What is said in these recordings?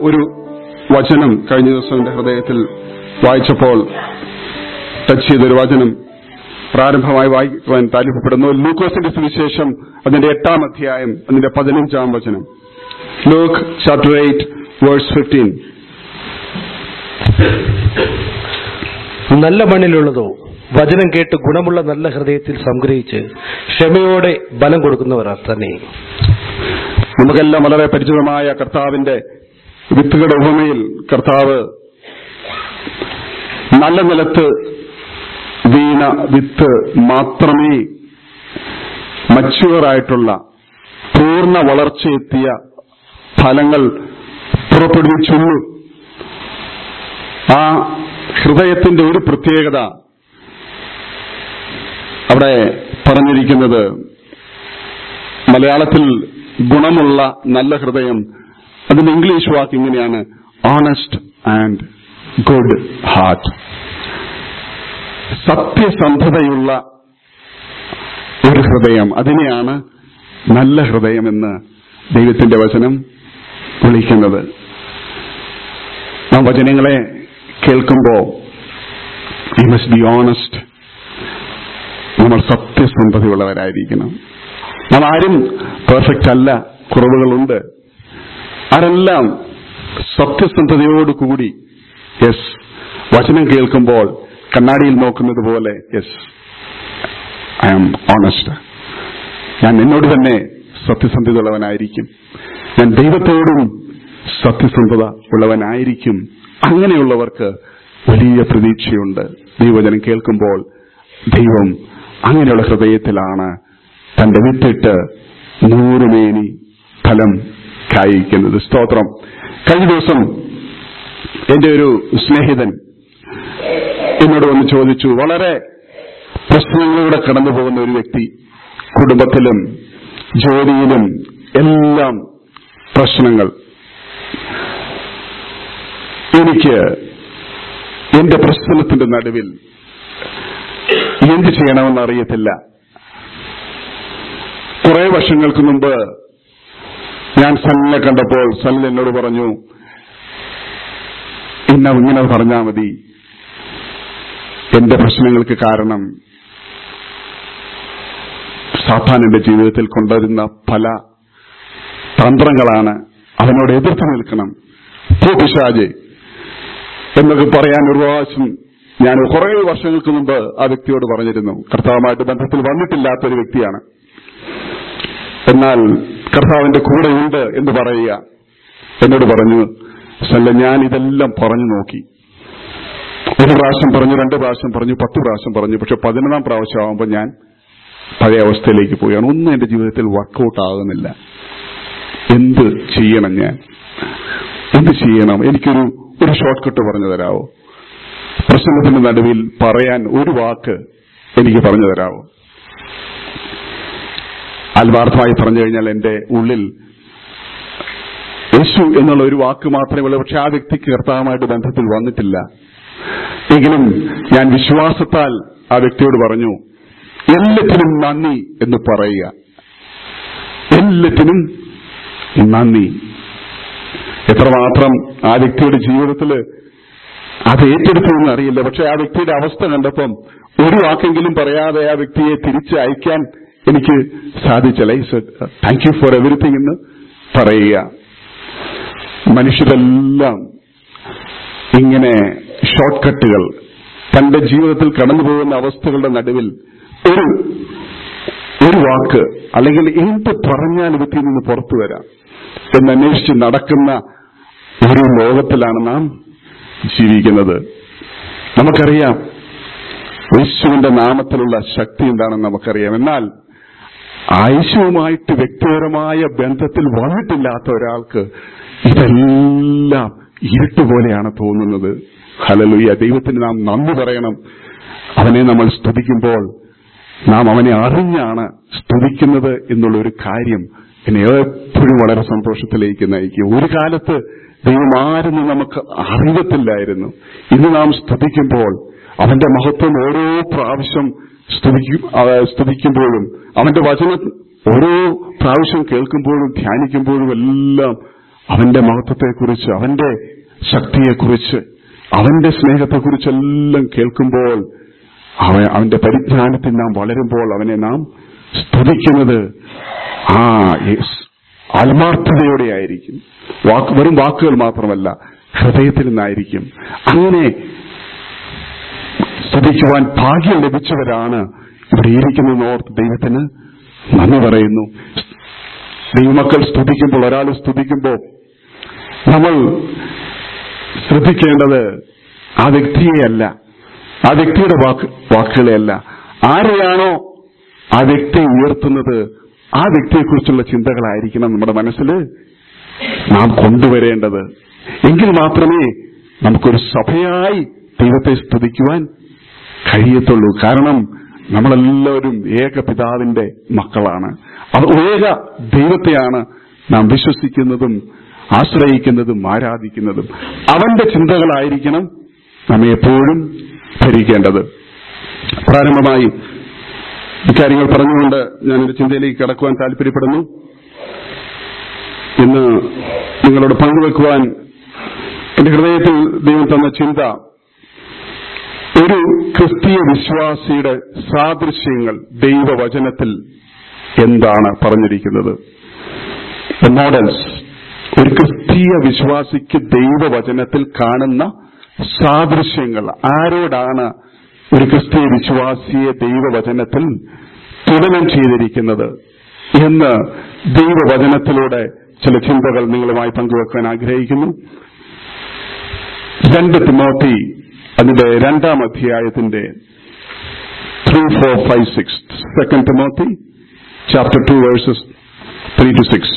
ഒരു വചനം കഴിഞ്ഞ ദിവസം എന്റെ ഹൃദയത്തിൽ വായിച്ചപ്പോൾ ടച്ച് ചെയ്തൊരു വചനം പ്രാരംഭമായി വായിക്കുവാൻ താല്പര്യപ്പെടുന്നു ലൂക്കോസിന്റെ സുവിശേഷം അതിന്റെ എട്ടാം അധ്യായം അതിന്റെ പതിനഞ്ചാം വചനം Luke chapter eight verse fifteen നല്ല മണ്ണിലുള്ളതോ വചനം കേട്ട് ഗുണമുള്ള നല്ല ഹൃദയത്തിൽ സംഗ്രഹിച്ച് ക്ഷമയോടെ ബലം കൊടുക്കുന്നവർ തന്നെ നമുക്കെല്ലാം വളരെ പരിചിതമായ കർത്താവിന്റെ വിത്തുകളുടെ ഉപമയിൽ കർത്താവ് നല്ല നിലത്ത് വീണ വിത്ത് മാത്രമേ മച്ചുവറായിട്ടുള്ള പൂർണ്ണ വളർച്ചയെത്തിയ ഫലങ്ങൾ പുറപ്പെടുവിച്ചുള്ളൂ ആ ഹൃദയത്തിന്റെ ഒരു പ്രത്യേകത അവിടെ പറഞ്ഞിരിക്കുന്നത് മലയാളത്തിൽ ഗുണമുള്ള നല്ല ഹൃദയം അതിന്റെ ഇംഗ്ലീഷ് വാക്ക് ഇങ്ങനെയാണ് ഓണസ്റ്റ് ആൻഡ് ഗുഡ് ഹാർട്ട് സത്യസന്ധതയുള്ള ഒരു ഹൃദയം അതിനെയാണ് നല്ല ഹൃദയമെന്ന് ദൈവത്തിന്റെ വചനം വിളിക്കുന്നത് ആ വചനങ്ങളെ കേൾക്കുമ്പോൾ യു മസ്റ്റ് ബി ഓണസ്റ്റ് നമ്മൾ സത്യസന്ധതയുള്ളവരായിരിക്കണം നാം ആരും പെർഫെക്റ്റ് അല്ല കുറവുകളുണ്ട് ആരെല്ലാം സത്യസന്ധതയോടുകൂടി യെസ് വചനം കേൾക്കുമ്പോൾ കണ്ണാടിയിൽ നോക്കുന്നത് പോലെ യെസ് ഐ ആം ഓണസ്റ്റ് ഞാൻ എന്നോട് തന്നെ സത്യസന്ധതയുള്ളവനായിരിക്കും ഞാൻ ദൈവത്തോടും സത്യസന്ധത ഉള്ളവനായിരിക്കും അങ്ങനെയുള്ളവർക്ക് വലിയ പ്രതീക്ഷയുണ്ട് ദൈവജനം കേൾക്കുമ്പോൾ ദൈവം അങ്ങനെയുള്ള ഹൃദയത്തിലാണ് തന്റെ വിത്തിട്ട് നൂറുമേനി ഫലം കായിക്കുന്നത് സ്തോത്രം കഴിഞ്ഞ ദിവസം എന്റെ ഒരു സ്നേഹിതൻ എന്നോട് വന്ന് ചോദിച്ചു വളരെ പ്രശ്നങ്ങളിലൂടെ കടന്നു പോകുന്ന ഒരു വ്യക്തി കുടുംബത്തിലും ജോലിയിലും എല്ലാം പ്രശ്നങ്ങൾ എനിക്ക് എന്റെ പ്രശ്നത്തിന്റെ നടുവിൽ എന്ത് ചെയ്യണമെന്ന് അറിയത്തില്ല കുറെ വർഷങ്ങൾക്ക് മുമ്പ് ഞാൻ സലിനെ കണ്ടപ്പോൾ സലിൽ എന്നോട് പറഞ്ഞു ഇന്ന ഇങ്ങനെ പറഞ്ഞാൽ മതി എന്റെ പ്രശ്നങ്ങൾക്ക് കാരണം സാത്താൻ എന്റെ ജീവിതത്തിൽ കൊണ്ടുവരുന്ന പല തന്ത്രങ്ങളാണ് അവനോട് എതിർത്ത് നിൽക്കണം പോ പിശാജ് എന്നൊക്കെ പറയാൻ ഒരു പ്രാവശ്യം ഞാൻ കുറെ വർഷങ്ങൾക്ക് മുമ്പ് ആ വ്യക്തിയോട് പറഞ്ഞിരുന്നു കർത്താവുമായിട്ട് ബന്ധത്തിൽ വന്നിട്ടില്ലാത്ത ഒരു വ്യക്തിയാണ് എന്നാൽ കർത്താവിന്റെ കൂടെയുണ്ട് എന്ന് പറയുക എന്നോട് പറഞ്ഞു സല്ല ഞാൻ ഇതെല്ലാം പറഞ്ഞു നോക്കി ഒരു പ്രാവശ്യം പറഞ്ഞു രണ്ട് പ്രാവശ്യം പറഞ്ഞു പത്ത് പ്രാവശ്യം പറഞ്ഞു പക്ഷെ പതിനൊന്നാം പ്രാവശ്യം ആകുമ്പോൾ ഞാൻ പഴയ അവസ്ഥയിലേക്ക് പോവുകയാണ് ഒന്നും എന്റെ ജീവിതത്തിൽ വർക്കൗട്ട് ആകുന്നില്ല എന്ത് ചെയ്യണം ഞാൻ എന്ത് ചെയ്യണം എനിക്കൊരു ഒരു ഷോർട്ട് കട്ട് പറഞ്ഞു തരാവോ പ്രസംഗത്തിന്റെ നടുവിൽ പറയാൻ ഒരു വാക്ക് എനിക്ക് പറഞ്ഞു തരാവോ ആത്മാർത്ഥമായി പറഞ്ഞു കഴിഞ്ഞാൽ എന്റെ ഉള്ളിൽ യേശു എന്നുള്ള ഒരു വാക്ക് മാത്രമേ ഉള്ളൂ പക്ഷെ ആ വ്യക്തിക്ക് കർത്താവുമായിട്ട് ബന്ധത്തിൽ വന്നിട്ടില്ല എങ്കിലും ഞാൻ വിശ്വാസത്താൽ ആ വ്യക്തിയോട് പറഞ്ഞു എല്ലാത്തിനും നന്ദി എന്ന് പറയുക എല്ലാത്തിനും നന്ദി എത്രമാത്രം ആ വ്യക്തിയുടെ ജീവിതത്തിൽ അത് ഏറ്റെടുത്തുവെന്ന് അറിയില്ല പക്ഷെ ആ വ്യക്തിയുടെ അവസ്ഥ കണ്ടപ്പം ഒരു വാക്കെങ്കിലും പറയാതെ ആ വ്യക്തിയെ തിരിച്ച് അയക്കാൻ എനിക്ക് സാധിച്ചില്ല താങ്ക് യു ഫോർ എവറിത്തിങ് എന്ന് പറയുക മനുഷ്യരെല്ലാം ഇങ്ങനെ ഷോർട്ട് കട്ടുകൾ തന്റെ ജീവിതത്തിൽ കടന്നു പോകുന്ന അവസ്ഥകളുടെ നടുവിൽ ഒരു ഒരു വാക്ക് അല്ലെങ്കിൽ എന്ത് പറഞ്ഞാൽ വ്യക്തിയിൽ നിന്ന് പുറത്തു വരാം എന്നന്വേഷിച്ച് നടക്കുന്ന ഒരു ലോകത്തിലാണ് നാം ജീവിക്കുന്നത് നമുക്കറിയാം യേശുവിന്റെ നാമത്തിലുള്ള ശക്തി എന്താണെന്ന് നമുക്കറിയാം എന്നാൽ യേശുവുമായിട്ട് വ്യക്തിപരമായ ബന്ധത്തിൽ വന്നിട്ടില്ലാത്ത ഒരാൾക്ക് ഇതെല്ലാം ഇരുട്ടുപോലെയാണ് തോന്നുന്നത് ഹലലുയ ദൈവത്തിന് നാം നന്ദി പറയണം അവനെ നമ്മൾ സ്തുതിക്കുമ്പോൾ നാം അവനെ അറിഞ്ഞാണ് സ്തുതിക്കുന്നത് എന്നുള്ള ഒരു കാര്യം എന്നെ എപ്പോഴും വളരെ സന്തോഷത്തിലേക്ക് നയിക്കും ഒരു കാലത്ത് ദൈവം ആരെന്ന് നമുക്ക് അറിയത്തില്ലായിരുന്നു ഇന്ന് നാം സ്തുതിക്കുമ്പോൾ അവന്റെ മഹത്വം ഓരോ പ്രാവശ്യം സ്തുതിക്കും സ്തുതിക്കുമ്പോഴും അവന്റെ വചനം ഓരോ പ്രാവശ്യം കേൾക്കുമ്പോഴും ധ്യാനിക്കുമ്പോഴും എല്ലാം അവന്റെ മഹത്വത്തെക്കുറിച്ച് അവന്റെ ശക്തിയെക്കുറിച്ച് അവന്റെ സ്നേഹത്തെക്കുറിച്ചെല്ലാം കേൾക്കുമ്പോൾ അവൻ അവന്റെ പരിജ്ഞാനത്തിൽ നാം വളരുമ്പോൾ അവനെ നാം സ്തുതിക്കുന്നത് ആ യേസ് ആത്മാർത്ഥതയോടെ ആയിരിക്കും വാക്ക് വെറും വാക്കുകൾ മാത്രമല്ല ഹൃദയത്തിൽ നിന്നായിരിക്കും അങ്ങനെ സ്തുതിക്കുവാൻ ഭാഗ്യം ലഭിച്ചവരാണ് ഇവിടെ ഇരിക്കുന്ന ഓർത്ത് ദൈവത്തിന് നന്ദി പറയുന്നു ദൈവമക്കൾ സ്തുതിക്കുമ്പോൾ ഒരാൾ സ്തുതിക്കുമ്പോൾ നമ്മൾ ശ്രദ്ധിക്കേണ്ടത് ആ വ്യക്തിയെയല്ല ആ വ്യക്തിയുടെ വാക്ക് വാക്കുകളെയല്ല ആരെയാണോ ആ വ്യക്തി ഉയർത്തുന്നത് ആ വ്യക്തിയെക്കുറിച്ചുള്ള ചിന്തകളായിരിക്കണം നമ്മുടെ മനസ്സിൽ നാം കൊണ്ടുവരേണ്ടത് എങ്കിൽ മാത്രമേ നമുക്കൊരു സഭയായി ദൈവത്തെ സ്തുതിക്കുവാൻ കഴിയത്തുള്ളൂ കാരണം നമ്മളെല്ലാവരും ഏക പിതാവിന്റെ മക്കളാണ് അത് ഏക ദൈവത്തെയാണ് നാം വിശ്വസിക്കുന്നതും ആശ്രയിക്കുന്നതും ആരാധിക്കുന്നതും അവന്റെ ചിന്തകളായിരിക്കണം നമ്മെ എപ്പോഴും ഭരിക്കേണ്ടത് പ്രാരംഭമായി ഇക്കാര്യങ്ങൾ പറഞ്ഞുകൊണ്ട് ഞാൻ എന്റെ ചിന്തയിലേക്ക് കടക്കുവാൻ താല്പര്യപ്പെടുന്നു ഇന്ന് നിങ്ങളോട് പങ്കുവെക്കുവാൻ എന്റെ ഹൃദയത്തിൽ ദൈവം തന്ന ചിന്ത ഒരു ക്രിസ്തീയ വിശ്വാസിയുടെ സാദൃശ്യങ്ങൾ ദൈവവചനത്തിൽ എന്താണ് പറഞ്ഞിരിക്കുന്നത് മോഡൽസ് ഒരു ക്രിസ്തീയ വിശ്വാസിക്ക് ദൈവവചനത്തിൽ കാണുന്ന സാദൃശ്യങ്ങൾ ആരോടാണ് ഒരു ക്രിസ്തീയ വിശ്വാസിയെ ദൈവവചനത്തിൽ തുലനം ചെയ്തിരിക്കുന്നത് എന്ന് ദൈവവചനത്തിലൂടെ ചില ചിന്തകൾ നിങ്ങളുമായി പങ്കുവെക്കാൻ ആഗ്രഹിക്കുന്നു രണ്ട് തിമോത്തി അതിന്റെ രണ്ടാം അധ്യായത്തിന്റെ three four five six second Timothy chapter two verses three two six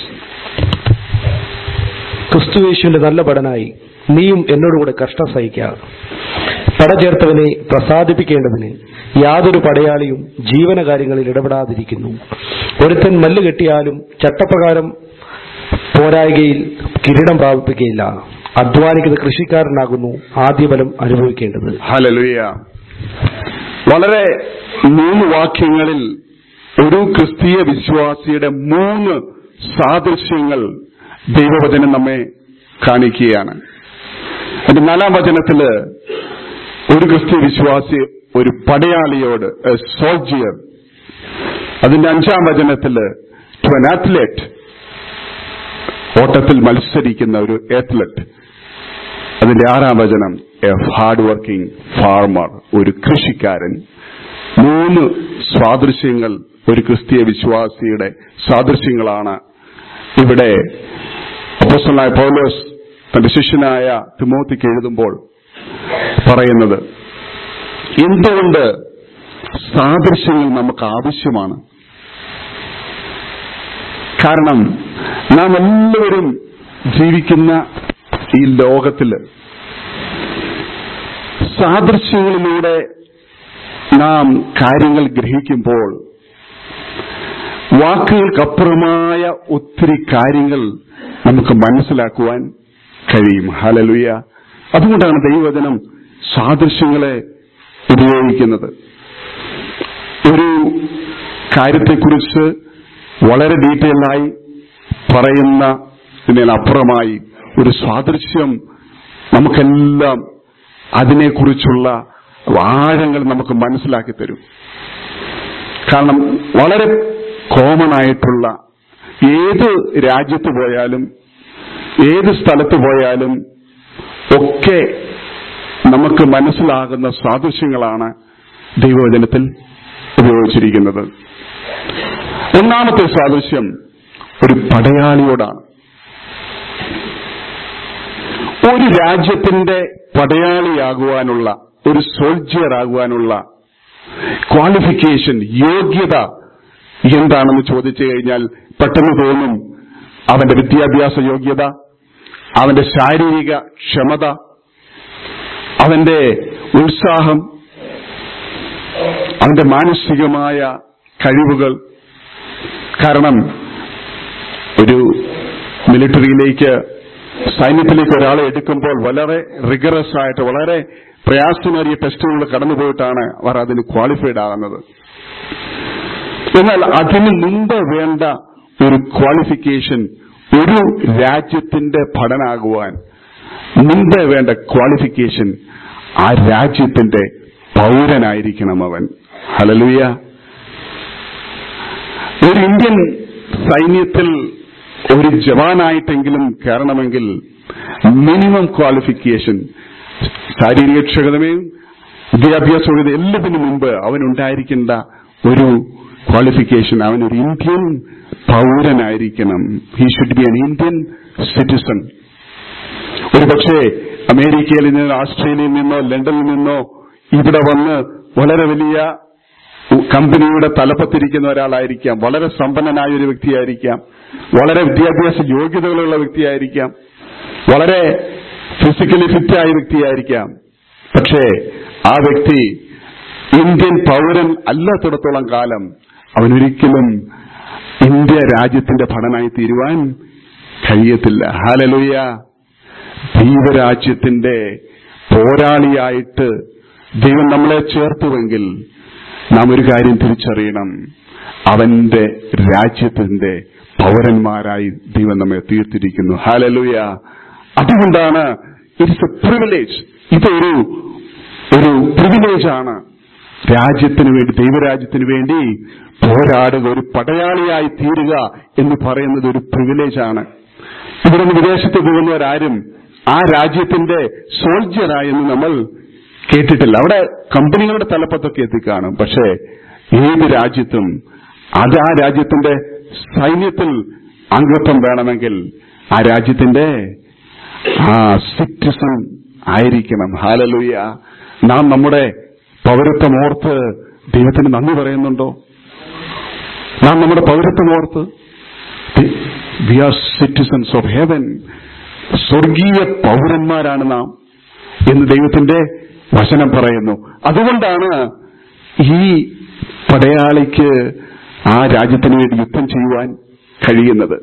ക്രിസ്തുവേശുവിന്റെ നല്ല പടനായി നീയും എന്നോടുകൂടെ കഷ്ടം സഹിക്കുക പട ചേർത്തവനെ പ്രസാദിപ്പിക്കേണ്ടതിന് യാതൊരു പടയാളിയും ജീവനകാര്യങ്ങളിൽ ഇടപെടാതിരിക്കുന്നു ഒരുത്തൻ മല്ല് കെട്ടിയാലും ചട്ടപ്രകാരം പോരായികയിൽ കിരീടം പ്രാപിപ്പിക്കുകയില്ല അധ്വാനിക്കുന്ന കൃഷിക്കാരനാകുന്നു ആദ്യഫലം അനുഭവിക്കേണ്ടത് ഹലലുയ വളരെ മൂന്ന് വാക്യങ്ങളിൽ ഒരു ക്രിസ്തീയ വിശ്വാസിയുടെ മൂന്ന് സാദൃശ്യങ്ങൾ ദൈവവചനം നമ്മെ കാണിക്കുകയാണ് അതിന്റെ നാലാം വചനത്തില് ഒരു ക്രിസ്തീയ വിശ്വാസി ഒരു പടയാളിയോട് സോൾജിയർ അതിന്റെ അഞ്ചാം വചനത്തില് ടു അൻ അത്ലറ്റ് ഓട്ടത്തിൽ മത്സരിക്കുന്ന ഒരു അത്ലറ്റ് അതിന്റെ ആറാം വചനം എ ഹാർഡ് വർക്കിംഗ് ഫാർമർ ഒരു കൃഷിക്കാരൻ മൂന്ന് സാദൃശ്യങ്ങൾ ഒരു ക്രിസ്തീയ വിശ്വാസിയുടെ സാദൃശ്യങ്ങളാണ് ഇവിടെ അപ്പോസ്റ്റലായ പൗലോസ് തന്റെ ശിഷ്യനായ തിമോത്തിക്ക് എഴുതുമ്പോൾ പറയുന്നത് എന്തുകൊണ്ട് സാദൃശ്യങ്ങൾ നമുക്ക് ആവശ്യമാണ് കാരണം നാം എല്ലാവരും ജീവിക്കുന്ന ഈ ലോകത്തില് സാദൃശ്യങ്ങളിലൂടെ നാം കാര്യങ്ങൾ ഗ്രഹിക്കുമ്പോൾ വാക്കുകൾക്കപ്പുറമായ ഒത്തിരി കാര്യങ്ങൾ നമുക്ക് മനസ്സിലാക്കുവാൻ കഴിയും ഹലലുയ അതുകൊണ്ടാണ് ദൈവവചനം സാദൃശ്യങ്ങളെ ഉപയോഗിക്കുന്നത് ഒരു കാര്യത്തെക്കുറിച്ച് വളരെ ഡീറ്റെയിലായി പറയുന്ന ഇതിനപ്പുറമായി ഒരു സാദൃശ്യം നമുക്കെല്ലാം അതിനെക്കുറിച്ചുള്ള ആഴങ്ങൾ നമുക്ക് മനസ്സിലാക്കി തരും കാരണം വളരെ കോമൺ ആയിട്ടുള്ള ഏത് രാജ്യത്ത് പോയാലും ഏത് സ്ഥലത്ത് പോയാലും ഒക്കെ നമുക്ക് മനസ്സിലാകുന്ന സാദൃശ്യങ്ങളാണ് ദൈവവചനത്തിൽ ഉപയോഗിച്ചിരിക്കുന്നത് ഒന്നാമത്തെ സാദൃശ്യം ഒരു പടയാളിയോടാണ് ഒരു രാജ്യത്തിന്റെ പടയാളിയാകുവാനുള്ള ഒരു സോൾജിയർ ആകുവാനുള്ള ക്വാളിഫിക്കേഷൻ യോഗ്യത എന്താണെന്ന് ചോദിച്ചു കഴിഞ്ഞാൽ പെട്ടെന്ന് തോന്നും അവന്റെ വിദ്യാഭ്യാസ യോഗ്യത അവന്റെ ശാരീരിക ക്ഷമത അവന്റെ ഉത്സാഹം അവന്റെ മാനസികമായ കഴിവുകൾ കാരണം ഒരു മിലിറ്ററിയിലേക്ക് സൈന്യത്തിലേക്ക് ഒരാളെ എടുക്കുമ്പോൾ വളരെ റിഗറസ് ആയിട്ട് വളരെ പ്രയാസമേറിയ ടെസ്റ്റുകൾ കടന്നുപോയിട്ടാണ് അവർ അതിന് ക്വാളിഫൈഡ് ആകുന്നത് എന്നാൽ അതിന് മുമ്പ് വേണ്ട ഒരു ക്വാളിഫിക്കേഷൻ ഒരു രാജ്യത്തിന്റെ ഭടനാകുവാൻ മുമ്പേ വേണ്ട ക്വാളിഫിക്കേഷൻ ആ രാജ്യത്തിന്റെ പൗരനായിരിക്കണം അവൻ ഹലലുയ ഒരു ഇന്ത്യൻ സൈന്യത്തിൽ ഒരു ജവാനായിട്ടെങ്കിലും കയറണമെങ്കിൽ മിനിമം ക്വാളിഫിക്കേഷൻ ശാരീരിക ക്ഷമതയും വിദ്യാഭ്യാസ യോഗ്യത എല്ലാത്തിനു മുമ്പ് അവനുണ്ടായിരിക്കേണ്ട ഒരു ക്വാളിഫിക്കേഷൻ അവൻ ഒരു ഇന്ത്യൻ പൗരനായിരിക്കണം he should be an Indian citizen ഒരു പക്ഷേ അമേരിക്കയിൽ നിന്ന് ഓസ്ട്രേലിയയിൽ നിന്നോ ലണ്ടനിൽ നിന്നോ ഇവിടെ വന്ന് വളരെ വലിയ കമ്പനിയുടെ തലപ്പത്തിരിക്കുന്ന ഒരാളായിരിക്കാം വളരെ സമ്പന്നനായ ഒരു വ്യക്തിയായിരിക്കാം വളരെ വിദ്യാഭ്യാസ യോഗ്യതകളുള്ള വ്യക്തിയായിരിക്കാം വളരെ ഫിസിക്കലി ഫിറ്റായ വ്യക്തിയായിരിക്കാം പക്ഷേ ആ വ്യക്തി ഇന്ത്യൻ പൗരൻ അല്ലാത്തിടത്തോളം കാലം അവനൊരിക്കലും ഇന്ത്യ രാജ്യത്തിന്റെ ഭടനായി തീരുവാൻ കഴിയത്തില്ല ഹാലലുയ ദൈവരാജ്യത്തിന്റെ പോരാളിയായിട്ട് ദൈവം നമ്മളെ ചേർത്തുവെങ്കിൽ നാം ഒരു കാര്യം തിരിച്ചറിയണം അവന്റെ രാജ്യത്തിന്റെ പൗരന്മാരായി ദൈവം നമ്മെ തീർത്തിരിക്കുന്നു ഹാലലുയ അതുകൊണ്ടാണ് ഇറ്റ്സ് എ പ്രിവിലേജ് ഇതൊരു ഒരു പ്രിവിലേജ് ആണ് രാജ്യത്തിന് വേണ്ടി ദൈവരാജ്യത്തിന് വേണ്ടി പോരാടുക ഒരു പടയാളിയായി തീരുക എന്ന് പറയുന്നത് ഒരു പ്രിവിലേജ് ആണ് ഇവിടെ നിന്ന് വിദേശത്ത് പോകുന്നവരാരും ആ രാജ്യത്തിന്റെ സോൾജറായെന്ന് നമ്മൾ കേട്ടിട്ടില്ല അവിടെ കമ്പനികളുടെ തലപ്പത്തൊക്കെ എത്തിക്കാണും പക്ഷേ ഏത് രാജ്യത്തും അത് ആ രാജ്യത്തിന്റെ സൈന്യത്തിൽ അംഗത്വം വേണമെങ്കിൽ ആ രാജ്യത്തിന്റെ ആ സിറ്റിസൺ ആയിരിക്കണം ഹാലലുയ നാം നമ്മുടെ പൗരത്വം ഓർത്ത് ദൈവത്തിന് നന്ദി പറയുന്നുണ്ടോ നാം നമ്മുടെ പൗരത്വം ഓർത്ത് we are citizens of heaven സ്വർഗീയ പൗരന്മാരാണ് നാം എന്ന് ദൈവത്തിന്റെ വചനം പറയുന്നു അതുകൊണ്ടാണ് ഈ പടയാളിക്ക് ആ രാജ്യത്തിന് വേണ്ടി യുദ്ധം ചെയ്യുവാൻ കഴിയുന്നത്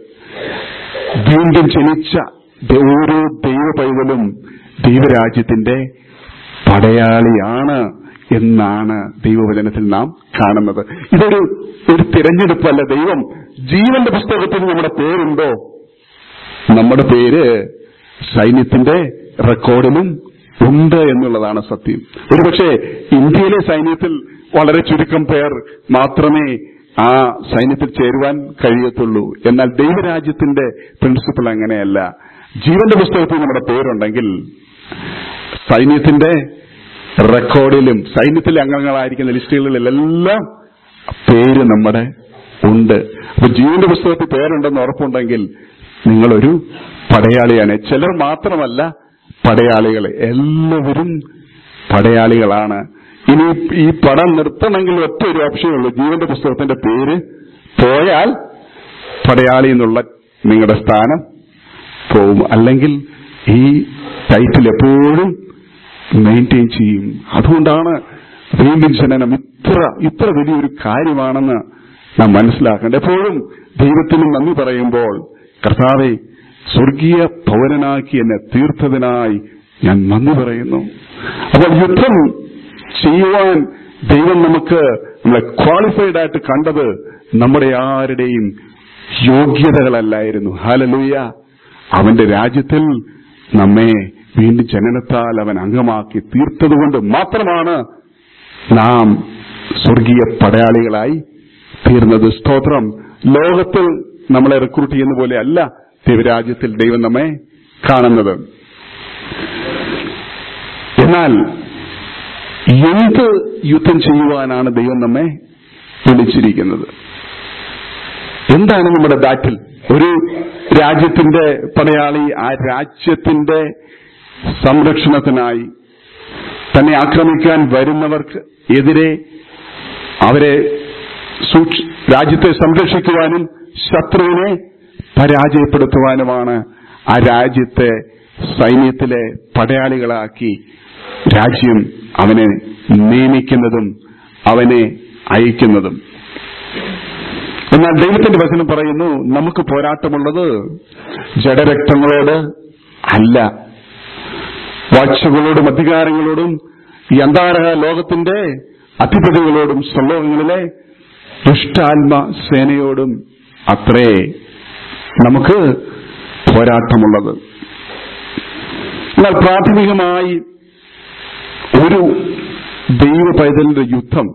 വീണ്ടും ജനിച്ച ഓരോ ദൈവ പൈതലും ദൈവരാജ്യത്തിന്റെ പടയാളിയാണ് എന്നാണ് ദൈവവചനത്തിൽ നാം കാണുന്നത് ഇതൊരു ഒരു തിരഞ്ഞെടുപ്പല്ല ദൈവം ജീവന്റെ പുസ്തകത്തിൽ നമ്മുടെ പേരുണ്ടോ നമ്മുടെ പേര് സൈന്യത്തിന്റെ റെക്കോർഡിലും ഉണ്ട് എന്നുള്ളതാണ് സത്യം ഒരുപക്ഷെ ഇന്ത്യയിലെ സൈന്യത്തിൽ വളരെ ചുരുക്കം പേർ മാത്രമേ ആ സൈന്യത്തിൽ ചേരുവാൻ കഴിയത്തുള്ളൂ എന്നാൽ ദൈവരാജ്യത്തിന്റെ പ്രിൻസിപ്പിൾ അങ്ങനെയല്ല ജീവന്റെ പുസ്തകത്തിൽ നമ്മുടെ പേരുണ്ടെങ്കിൽ സൈന്യത്തിന്റെ റെക്കോർഡിലും സൈന്യത്തിലെ അംഗങ്ങളായിരിക്കുന്ന ലിസ്റ്റുകളിലെല്ലാം പേര് നമ്മുടെ ഉണ്ട് അപ്പൊ ജീവന്റെ പുസ്തകത്തിൽ പേരുണ്ടെന്ന് ഉറപ്പുണ്ടെങ്കിൽ നിങ്ങളൊരു പടയാളിയാണ് ചിലർ മാത്രമല്ല പടയാളികൾ എല്ലാവരും പടയാളികളാണ് ഇനി ഈ പടം നിർത്തണമെങ്കിൽ ഒറ്റ ഒരു ഓപ്ഷനേ ഉള്ളൂ ജീവന്റെ പുസ്തകത്തിന്റെ പേര് പോയാൽ പടയാളി എന്നുള്ള നിങ്ങളുടെ സ്ഥാനം പോവും അല്ലെങ്കിൽ ഈ ടൈറ്റിൽ എപ്പോഴും മെയിൻറ്റെയിൻ ചെയ്യും അതുകൊണ്ടാണ് വീണ്ടും ജനനം ഇത്ര ഇത്ര വലിയൊരു കാര്യമാണെന്ന് നാം മനസ്സിലാക്കേണ്ടത് എപ്പോഴും ദൈവത്തിന് നന്ദി പറയുമ്പോൾ കർത്താവെ സ്വർഗീയ പൗരനാക്കി എന്നെ തീർത്തതിനായി ഞാൻ നന്ദി പറയുന്നു അപ്പോൾ യുദ്ധം ചെയ്യുവാൻ ദൈവം നമുക്ക് നമ്മളെ ക്വാളിഫൈഡ് ആയിട്ട് കണ്ടത് നമ്മുടെ ആരുടെയും യോഗ്യതകളല്ലായിരുന്നു ഹാലലൂയ അവന്റെ രാജ്യത്തിൽ നമ്മെ വീണ്ടും ജനനത്താൽ അവൻ അംഗമാക്കി തീർത്തതുകൊണ്ട് മാത്രമാണ് നാം സ്വർഗീയ പടയാളികളായി തീർന്നത് സ്തോത്രം ലോകത്തിൽ നമ്മളെ റിക്രൂട്ട് ചെയ്യുന്ന പോലെ അല്ല ദൈവരാജ്യത്തിൽ ദൈവം നമ്മെ കാണുന്നത് എന്നാൽ എന്ത് യുദ്ധം ചെയ്യുവാനാണ് ദൈവം നമ്മെ വിളിച്ചിരിക്കുന്നത് എന്താണ് നമ്മുടെ ബാറ്റിൽ ഒരു രാജ്യത്തിന്റെ പടയാളി ആ രാജ്യത്തിന്റെ സംരക്ഷണത്തിനായി തന്നെ ആക്രമിക്കാൻ വരുന്നവർക്ക് എതിരെ അവരെ സൂക്ഷ- രാജ്യത്തെ സംരക്ഷിക്കുവാനും ശത്രുവിനെ പരാജയപ്പെടുത്തുവാനുമാണ് ആ രാജ്യത്തെ സൈന്യത്തിലെ പടയാളികളാക്കി രാജ്യം അവനെ നിയമിക്കുന്നതും അവനെ അയക്കുന്നതും എന്നാൽ ദൈവത്തിന്റെ വചനം പറയുന്നു നമുക്ക് പോരാട്ടമുള്ളത് ജഡരക്തങ്ങളോട് അല്ല വാഴ്ചകളോടും അധികാരങ്ങളോടും ഈ അന്താരക ലോകത്തിന്റെ അധിപതികളോടും സ്വലോകങ്ങളിലെ ദുഷ്ടാത്മ സേനയോടും അത്രേ നമുക്ക് പോരാട്ടമുള്ളത് എന്നാൽ പ്രാഥമികമായി ഒരു ദൈവ പൈതലിന്റെ യുദ്ധം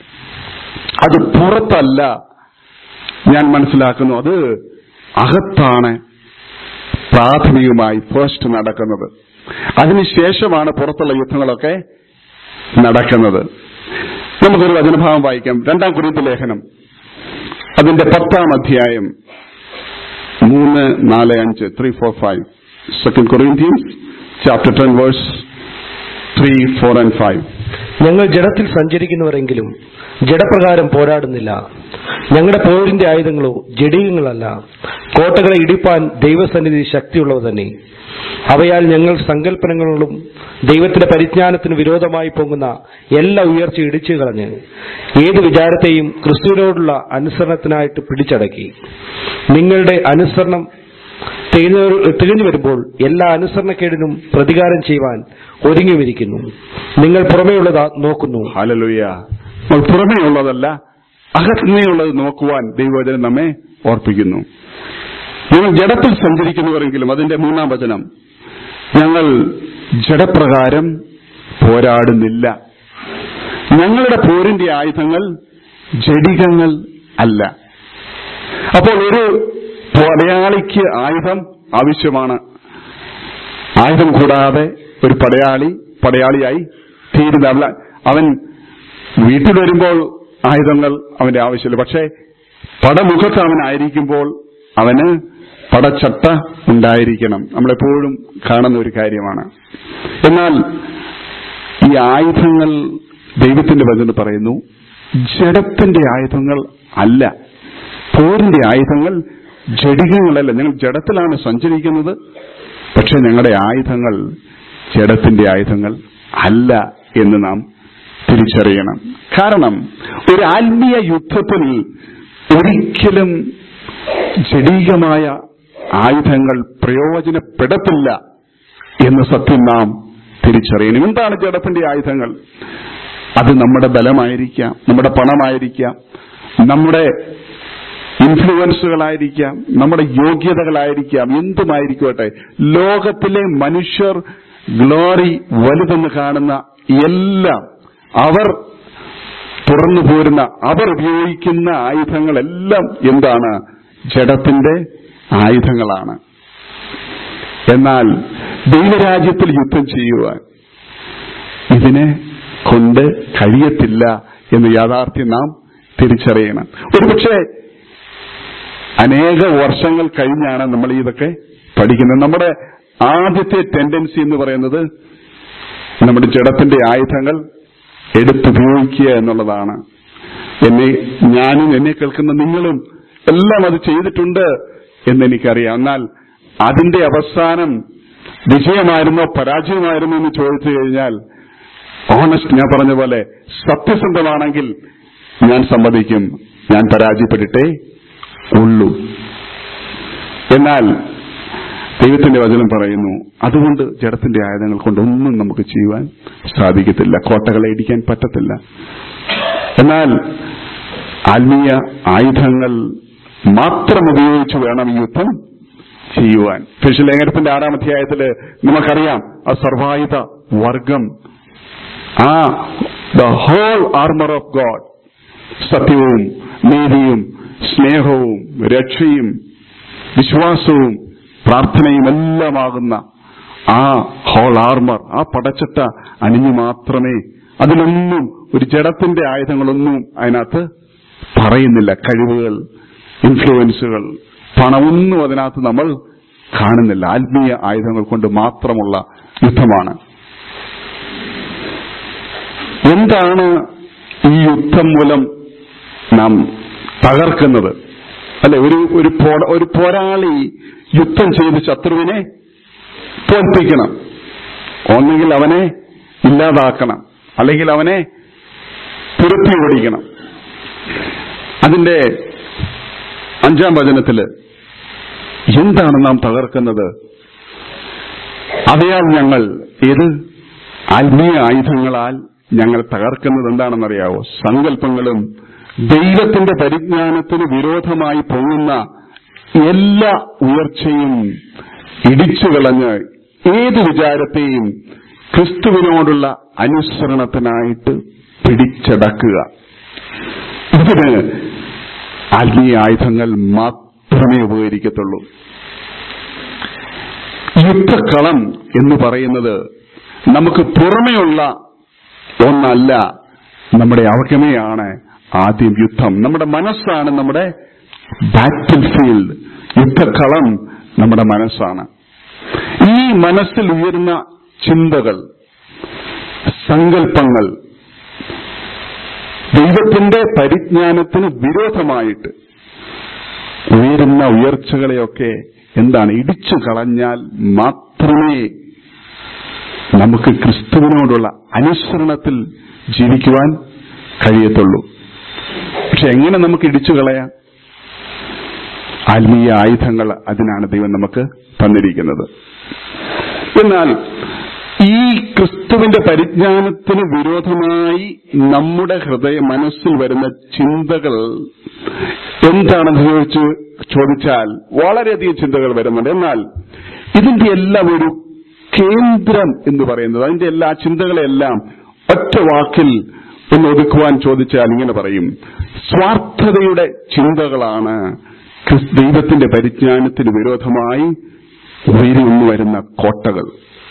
അത് പുറത്തല്ല ഞാൻ മനസ്സിലാക്കുന്നു അത് അകത്താണ് പ്രാഥമികമായി ഫസ്റ്റ് നടക്കുന്നത് അതിനുശേഷമാണ് പുറത്തുള്ള യുദ്ധങ്ങളൊക്കെ നടക്കുന്നത് നമുക്കൊരു വചനഭാവം വായിക്കാം രണ്ടാം കുറിപ്പ് ലേഖനം അതിന്റെ പത്താം അധ്യായം മൂന്ന് നാല് അഞ്ച് three four five second Corinthians chapter ten verse three four and five ഞങ്ങൾ ജഡത്തിൽ സഞ്ചരിക്കുന്നവരെങ്കിലും ജഡപ്രകാരം പോരാടുന്നില്ല ഞങ്ങളുടെ പോരിന്റെ ആയുധങ്ങളോ ജഡീകങ്ങളല്ല കോട്ടകളെ ഇടിപ്പാൻ ദൈവസന്നിധി ശക്തിയുള്ളവ തന്നെ അവയാൽ ഞങ്ങൾ സങ്കല്പനങ്ങളും ദൈവത്തിന്റെ പരിജ്ഞാനത്തിന് വിരോധമായി പൊങ്ങുന്ന എല്ലാ ഉയർച്ച ഇടിച്ചു കളഞ്ഞ് ഏത് വിചാരത്തെയും ക്രിസ്തുവിനോടുള്ള അനുസരണത്തിനായിട്ട് പിടിച്ചടക്കി നിങ്ങളുടെ അനുസരണം തികഞ്ഞു- തികഞ്ഞു വരുമ്പോൾ എല്ലാ അനുസരണക്കേടിനും പ്രതികാരം ചെയ്യുവാൻ ഒരുങ്ങിയിരിക്കുന്നു നിങ്ങൾ പുറമേയുള്ളത് നോക്കുന്നു ഹലലുയ നമ്മൾ പുറമേ ഉള്ളതല്ല അകത്തുനിന്നുള്ളത് നോക്കുവാൻ ദൈവവചനം നമ്മെ ഓർപ്പിക്കുന്നു ഞങ്ങൾ ജഡത്തിൽ സഞ്ചരിക്കുന്നവരെങ്കിലും അതിന്റെ മൂന്നാം വചനം ഞങ്ങൾ ജഡപ്രകാരം പോരാടുന്നില്ല ഞങ്ങളുടെ പോരിന്റെ ആയുധങ്ങൾ ജഡികങ്ങൾ അല്ല അപ്പോൾ ഒരു പടയാളിക്ക് ആയുധം ആവശ്യമാണ് ആയുധം കൂടാതെ ഒരു പടയാളി പടയാളിയായി തീരുന്ന അവൻ- അവൻ വീട്ടിൽ വരുമ്പോൾ ആയുധങ്ങൾ അവന്റെ ആവശ്യമില്ല പക്ഷേ പടമുഖത്ത് അവനായിരിക്കുമ്പോൾ അവന് പടച്ചട്ട ഉണ്ടായിരിക്കണം നമ്മളെപ്പോഴും കാണുന്ന ഒരു കാര്യമാണ് എന്നാൽ ഈ ആയുധങ്ങൾ ദൈവത്തിന്റെ വചനം പറയുന്നു ജഡത്തിന്റെ ആയുധങ്ങൾ അല്ല പോരിന്റെ ആയുധങ്ങൾ ജഡികങ്ങളല്ല ഞങ്ങൾ ജഡത്തിലാണ് സഞ്ചരിക്കുന്നത് പക്ഷെ ഞങ്ങളുടെ ആയുധങ്ങൾ ജഡത്തിന്റെ ആയുധങ്ങൾ അല്ല എന്ന് നാം തിരിച്ചറിയണം കാരണം ഒരു ആത്മീയ യുദ്ധത്തിൽ ഒരിക്കലും ജഡീകമായ ആയുധങ്ങൾ പ്രയോജനപ്പെടത്തില്ല എന്ന സത്യം നാം തിരിച്ചറിയണം എന്താണ് ജഡത്തിന്റെ ആയുധങ്ങൾ അത് നമ്മുടെ ബലമായിരിക്കാം നമ്മുടെ പണമായിരിക്കാം നമ്മുടെ ഇൻഫ്ലുവൻസുകളായിരിക്കാം നമ്മുടെ യോഗ്യതകളായിരിക്കാം എന്തുമായിരിക്കട്ടെ ലോകത്തിലെ മനുഷ്യർ ഗ്ലോറി വലുതെന്ന് കാണുന്ന എല്ലാം അവർ തുറന്നു പോരുന്ന അവർ ഉപയോഗിക്കുന്ന ആയുധങ്ങളെല്ലാം എന്താണ് ജഡത്തിന്റെ ആയുധങ്ങളാണ് എന്നാൽ ദൈവരാജ്യത്തിൽ യുദ്ധം ചെയ്യുവാൻ ഇതിനെ കൊണ്ട് കഴിയത്തില്ല എന്ന യാഥാർത്ഥ്യം നാം തിരിച്ചറിയണം ഒരുപക്ഷെ അനേക വർഷങ്ങൾ കഴിഞ്ഞാണ് നമ്മൾ ഇതൊക്കെ പഠിക്കുന്നത് നമ്മുടെ ആദ്യത്തെ ടെൻഡൻസി എന്ന് പറയുന്നത് നമ്മുടെ ജഡത്തിന്റെ ആയുധങ്ങൾ എടുത്തുപയോഗിക്കുക എന്നുള്ളതാണ് എന്നെ ഞാനും എന്നെ കേൾക്കുന്ന നിങ്ങളും എല്ലാം അത് ചെയ്തിട്ടുണ്ട് എന്നെനിക്കറിയാം എന്നാൽ അതിന്റെ അവസാനം വിജയമായിരുന്നോ പരാജയമായിരുന്നോ എന്ന് ചോദിച്ചു കഴിഞ്ഞാൽ ഓണസ്റ്റ് ഞാൻ പറഞ്ഞ പോലെ സത്യസന്ധമാണെങ്കിൽ ഞാൻ സമ്മതിക്കും ഞാൻ പരാജയപ്പെട്ടിട്ടേ ഉള്ളൂ എന്നാൽ ദൈവത്തിന്റെ വചനം പറയുന്നു അതുകൊണ്ട് ജഡത്തിന്റെ ആയുധങ്ങൾ കൊണ്ടൊന്നും നമുക്ക് ചെയ്യുവാൻ സാധിക്കത്തില്ല കോട്ടകളെ ഇടിക്കാൻ പറ്റത്തില്ല എന്നാൽ ആത്മീയ ആയുധങ്ങൾ മാത്രം ഉപയോഗിച്ച് വേണം ഈ യുദ്ധം ചെയ്യുവാൻ ലേഖനത്തിന്റെ ആറാം അധ്യായത്തില് നമുക്കറിയാം ആ സർവായുധ വർഗം ആ the whole armour of God സത്യവും നീതിയും സ്നേഹവും രക്ഷയും വിശ്വാസവും പ്രാർത്ഥനയും എല്ലാമാകുന്ന ആ ഹോൾ ആർമർ ആ പടച്ചട്ട അണിഞ്ഞു മാത്രമേ അതിലൊന്നും ഒരു ജഡത്തിന്റെ ആയുധങ്ങളൊന്നും അതിനകത്ത് പറയുന്നില്ല കഴിവുകൾ ഇൻഫ്ലുവൻസുകൾ പണമൊന്നും അതിനകത്ത് നമ്മൾ കാണുന്നില്ല ആത്മീയ ആയുധങ്ങൾ കൊണ്ട് മാത്രമുള്ള യുദ്ധമാണ് എന്താണ് ഈ യുദ്ധം മൂലം നാം തകർക്കുന്നത് അല്ലെ ഒരു ഒരു പോര- ഒരു പോരാളി യുദ്ധം ചെയ്ത് ശത്രുവിനെ തോൽപ്പിക്കണം ഒന്നെങ്കിൽ അവനെ ഇല്ലാതാക്കണം അല്ലെങ്കിൽ അവനെ തുരത്തി ഓടിക്കണം അതിന്റെ അഞ്ചാം വചനത്തില് എന്താണ് നാം തകർക്കുന്നത് അവയാൽ ഞങ്ങൾ ഏത് ആത്മീയ ആയുധങ്ങളാൽ ഞങ്ങൾ തകർക്കുന്നത് എന്താണെന്നറിയാവോ സങ്കല്പങ്ങളും ദൈവത്തിന്റെ പരിജ്ഞാനത്തിന് വിരോധമായി പൊങ്ങുന്ന എല്ലാ ഉയർച്ചയും ഇടിച്ചു കളഞ്ഞ് ഏത് വിചാരത്തെയും ക്രിസ്തുവിനോടുള്ള അനുസരണത്തിനായിട്ട് പിടിച്ചടക്കുക ഇതിന് ആത്മീയ ആയുധങ്ങൾ മാത്രമേ ഉപകരിക്കത്തുള്ളൂ യുദ്ധക്കളം എന്ന് പറയുന്നത് നമുക്ക് പുറമെയുള്ള ഒന്നല്ല നമ്മുടെ അവഗമയാണ് ആദ്യം യുദ്ധം നമ്മുടെ മനസ്സാണ് നമ്മുടെ ബാറ്റിൽ ഫീൽഡ് യുദ്ധക്കളം നമ്മുടെ മനസ്സാണ് ഈ മനസ്സിൽ ഉയരുന്ന ചിന്തകൾ സങ്കല്പങ്ങൾ ദൈവത്തിന്റെ പരിജ്ഞാനത്തിന് വിരോധമായിട്ട് ഉയരുന്ന ഉയർച്ചകളെയൊക്കെ എന്താണ് ഇടിച്ചു കളഞ്ഞാൽ മാത്രമേ നമുക്ക് ക്രിസ്തുവിനോടുള്ള അനുസരണത്തിൽ ജീവിക്കുവാൻ കഴിയത്തുള്ളൂ പക്ഷെ എങ്ങനെ നമുക്ക് ഇടിച്ചു കളയാം ആത്മീയ ആയുധങ്ങൾ അതിനാണ് ദൈവം നമുക്ക് തന്നിരിക്കുന്നത് എന്നാൽ ഈ ക്രിസ്തുവിന്റെ പരിജ്ഞാനത്തിന് വിരോധമായി നമ്മുടെ ഹൃദയ മനസ്സിൽ വരുന്ന ചിന്തകൾ എന്താണെന്ന് ചോദിച്ചു ചോദിച്ചാൽ വളരെയധികം ചിന്തകൾ വരുന്നുണ്ട് എന്നാൽ ഇതിന്റെ എല്ലാം ഒരു കേന്ദ്രം എന്ന് പറയുന്നത് അതിന്റെ എല്ലാ ചിന്തകളെല്ലാം ഒറ്റ വാക്കിൽ ഒന്ന് ഒതുക്കുവാൻ ചോദിച്ചാൽ ഇങ്ങനെ പറയും സ്വാർത്ഥതയുടെ ചിന്തകളാണ് ക്രിസ്- ദൈവത്തിന്റെ പരിജ്ഞാനത്തിന് വിരോധമായി ഉയരി വരുന്ന കോട്ടകൾ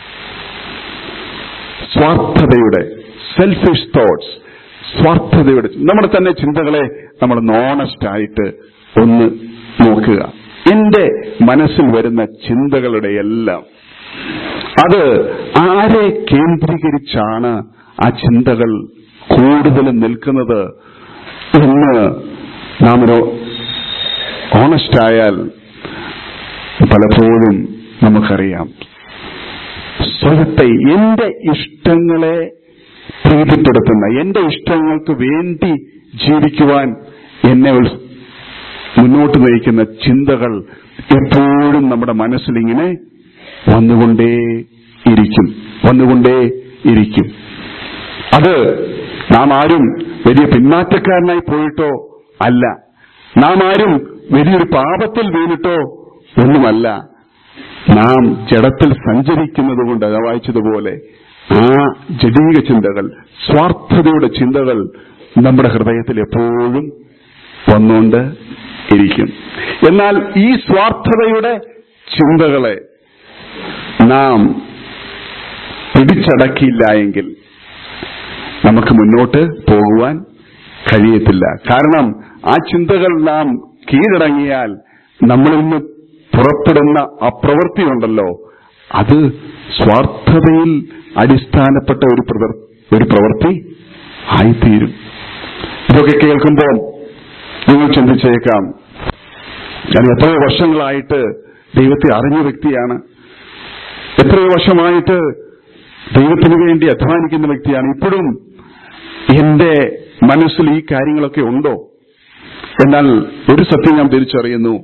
സ്വാർത്ഥതയുടെ സെൽഫിഷ് തോട്ട്സ് സ്വാർത്ഥതയുടെ നമ്മുടെ തന്നെ ചിന്തകളെ നമ്മൾ ഓണസ്റ്റ് ആയിട്ട് ഒന്ന് നോക്കുക എന്റെ മനസ്സിൽ വരുന്ന ചിന്തകളുടെ എല്ലാം അത് ആരെ കേന്ദ്രീകരിച്ചാണ് ആ ചിന്തകൾ കൂടുതലും നിൽക്കുന്നത് എന്ന് നാം ഒരു ഓണസ്റ്റ് ആയാൽ പലപ്പോഴും നമുക്കറിയാം സ്വയത്തെ എന്റെ ഇഷ്ടങ്ങളെ പ്രീതിപ്പെടുത്തുന്ന എന്റെ ഇഷ്ടങ്ങൾക്ക് വേണ്ടി ജീവിക്കുവാൻ എന്നെ ഉത്സ- മുന്നോട്ട് നയിക്കുന്ന ചിന്തകൾ എപ്പോഴും നമ്മുടെ മനസ്സിലിങ്ങനെ വന്നുകൊണ്ടേ ഇരിക്കും വന്നുകൊണ്ടേ ഇരിക്കും അത് നാം ആരും വലിയ പിന്മാറ്റക്കാരനായി പോയിട്ടോ അല്ല നാം ആരും വലിയൊരു പാപത്തിൽ വീണിട്ടോ ഒന്നുമല്ല നാം ജഡത്തിൽ സഞ്ചരിക്കുന്നത് കൊണ്ട് അതാ വായിച്ചതുപോലെ ആ ജഡീക ചിന്തകൾ സ്വാർത്ഥതയുടെ ചിന്തകൾ നമ്മുടെ ഹൃദയത്തിൽ എപ്പോഴും വന്നുകൊണ്ട് ഇരിക്കും എന്നാൽ ഈ സ്വാർത്ഥതയുടെ ചിന്തകളെ നാം പിടിച്ചടക്കിയില്ല എങ്കിൽ നമുക്ക് മുന്നോട്ട് പോകുവാൻ കഴിയത്തില്ല കാരണം ആ ചിന്തകൾ നാം കീഴടങ്ങിയാൽ നമ്മളിൽ നിന്ന് പുറപ്പെടുന്ന ആ പ്രവൃത്തിയുണ്ടല്ലോ അത് സ്വാർത്ഥതയിൽ അടിസ്ഥാനപ്പെട്ട ഒരു പ്രവർ- ഒരു പ്രവൃത്തി ആയിത്തീരും ഇതൊക്കെ കേൾക്കുമ്പോൾ നിങ്ങൾ ചിന്തിച്ചേക്കാം ഞാൻ എത്രയോ വർഷങ്ങളായിട്ട് ദൈവത്തെ അറിഞ്ഞ വ്യക്തിയാണ് എത്രയോ വർഷമായിട്ട് ദൈവത്തിന് വേണ്ടി അധ്വാനിക്കുന്ന വ്യക്തിയാണ് ഇപ്പോഴും എന്റെ മനസ്സിൽ ഈ കാര്യങ്ങളൊക്കെ ഉണ്ടോ എന്നാൽ ഒരു സത്യം ഞാൻ തിരിച്ചറിയുന്നു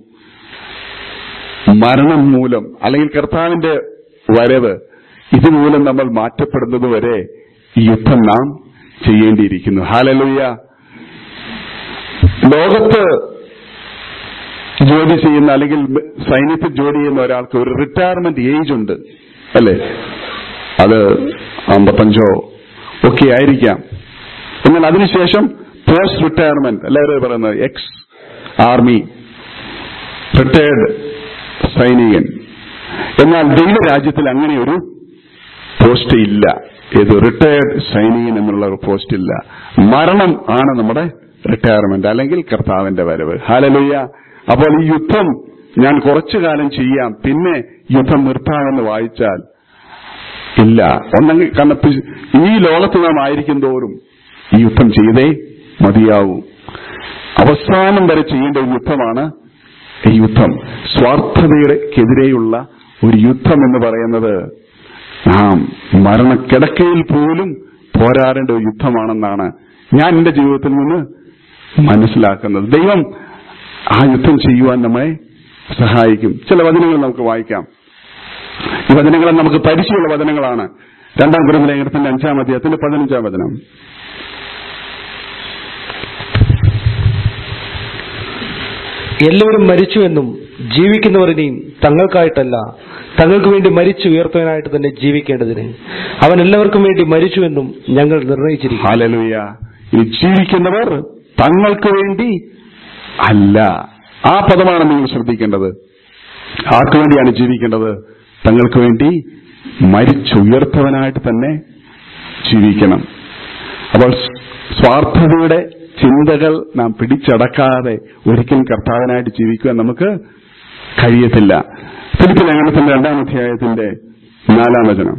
മരണം മൂലം അല്ലെങ്കിൽ കർത്താവിന്റെ വരവ് ഇതുമൂലം നമ്മൾ മാറ്റപ്പെടുന്നത് വരെ ഈ യുദ്ധം നാം ചെയ്യേണ്ടിയിരിക്കുന്നു ഹാലലുയ്യ ലോകത്ത് ജോലി ചെയ്യുന്ന അല്ലെങ്കിൽ സൈന്യത്തിൽ ജോലി ചെയ്യുന്ന ഒരാൾക്ക് ഒരു റിട്ടയർമെന്റ് ഏജ് ഉണ്ട് അല്ലേ അത് അമ്പത്തഞ്ചോ ഒക്കെ ആയിരിക്കാം എന്നാൽ അതിനുശേഷം പോസ്റ്റ് റിട്ടയർമെന്റ് എല്ലാവരും പറയുന്നത് എക്സ് ആർമി റിട്ടയർഡ് സൈനികൻ എന്നാൽ ദൈവരാജ്യത്തിൽ അങ്ങനെ ഒരു പോസ്റ്റ് ഇല്ല ഇത് റിട്ടയർഡ് സൈനികൻ എന്നുള്ള ഒരു പോസ്റ്റ് ഇല്ല മരണം ആണ് നമ്മുടെ റിട്ടയർമെന്റ് അല്ലെങ്കിൽ കർത്താവിന്റെ വരവ് ഹാലലുയ്യ അപ്പോൾ ഈ യുദ്ധം ഞാൻ കുറച്ചു കാലം ചെയ്യാം പിന്നെ യുദ്ധം നിർത്താമെന്ന് വായിച്ചാൽ ഇല്ല ഒന്നെങ്കിൽ കാരണം പി- ഈ ലോകത്ത് നാം ആയിരിക്കും തോറും ഈ യുദ്ധം ചെയ്തേ മതിയാവൂ അവസാനം വരെ ചെയ്യേണ്ട ഒരു യുദ്ധമാണ് ഈ യുദ്ധം സ്വാർത്ഥതയ്ക്കെതിരെയുള്ള ഒരു യുദ്ധം എന്ന് പറയുന്നത് നാം മരണക്കിടക്കയിൽ പോലും പോരാടേണ്ട ഒരു യുദ്ധമാണെന്നാണ് ഞാൻ എന്റെ ജീവിതത്തിൽ നിന്ന് മനസ്സിലാക്കുന്നത് ദൈവം ആ യുദ്ധം ചെയ്യുവാൻ നമ്മളെ സഹായിക്കും ചില വചനങ്ങൾ നമുക്ക് വായിക്കാം ഈ വചനങ്ങൾ നമുക്ക് പരിചയമുള്ള വചനങ്ങളാണ് രണ്ടാം കുടുംബ ലേഖനത്തിന്റെ അഞ്ചാം അധ്യായത്തിന്റെ പതിനഞ്ചാം വചനം എല്ലാവരും മരിച്ചുവെന്നും ജീവിക്കുന്നവർ ഇനിയും തങ്ങൾക്കായിട്ടല്ല തങ്ങൾക്ക് വേണ്ടി മരിച്ചു ഉയർത്തവനായിട്ട് തന്നെ ജീവിക്കേണ്ടതിന് അവൻ എല്ലാവർക്കും വേണ്ടി മരിച്ചുവെന്നും ഞങ്ങൾ നിർണയിച്ചിരിക്കുന്നു ഹാലലുയ ഈ ജീവിക്കുന്നവർ തങ്ങൾക്ക് വേണ്ടി അല്ല ആ പദമാണ് നിങ്ങൾ ശ്രദ്ധിക്കേണ്ടത് ആർക്കു വേണ്ടിയാണ് ജീവിക്കേണ്ടത് തങ്ങൾക്ക് വേണ്ടി മരിച്ചുയർത്തവനായിട്ട് തന്നെ ജീവിക്കണം അപ്പോൾ സ്വാർത്ഥതയുടെ ചിന്തകൾ നാം പിടിച്ചടക്കാതെ ഒരിക്കലും കർത്താവിനായിട്ട് ജീവിക്കുവാൻ നമുക്ക് കഴിയത്തില്ല ഫിലിപ്പ് ലേഖനത്തിന്റെ രണ്ടാം അധ്യായത്തിന്റെ നാലാം വചനം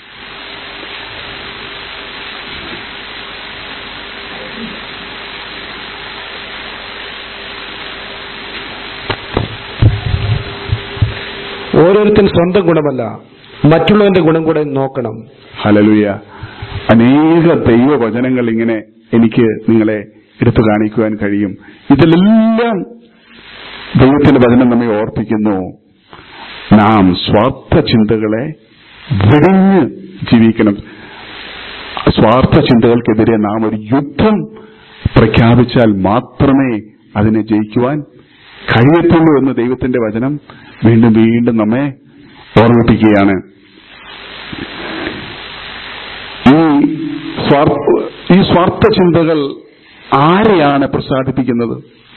ഓരോരുത്തൻ സ്വന്തം ഗുണമല്ല മറ്റുള്ളവന്റെ ഗുണം കൂടെ നോക്കണം ഹലലുയ അനേക ദൈവവചനങ്ങൾ ഇങ്ങനെ എനിക്ക് നിങ്ങളെ എടുത്തു കാണിക്കുവാൻ കഴിയും ഇതിലെല്ലാം ദൈവത്തിന്റെ വചനം നമ്മെ ഓർപ്പിക്കുന്നു നാം സ്വാർത്ഥ ചിന്തകളെ വെടിഞ്ഞ് ജീവിക്കണം സ്വാർത്ഥ ചിന്തകൾക്കെതിരെ നാം ഒരു യുദ്ധം പ്രഖ്യാപിച്ചാൽ മാത്രമേ അതിനെ ജയിക്കുവാൻ കഴിയത്തുള്ളൂ എന്ന് ദൈവത്തിന്റെ വചനം വീണ്ടും വീണ്ടും നമ്മെ ഓർമ്മിപ്പിക്കുകയാണ് ഈ സ്വാർത്ഥ ഈ സ്വാർത്ഥ ചിന്തകൾ ആരെയാണ് പ്രസാദിപ്പിക്കുന്നത്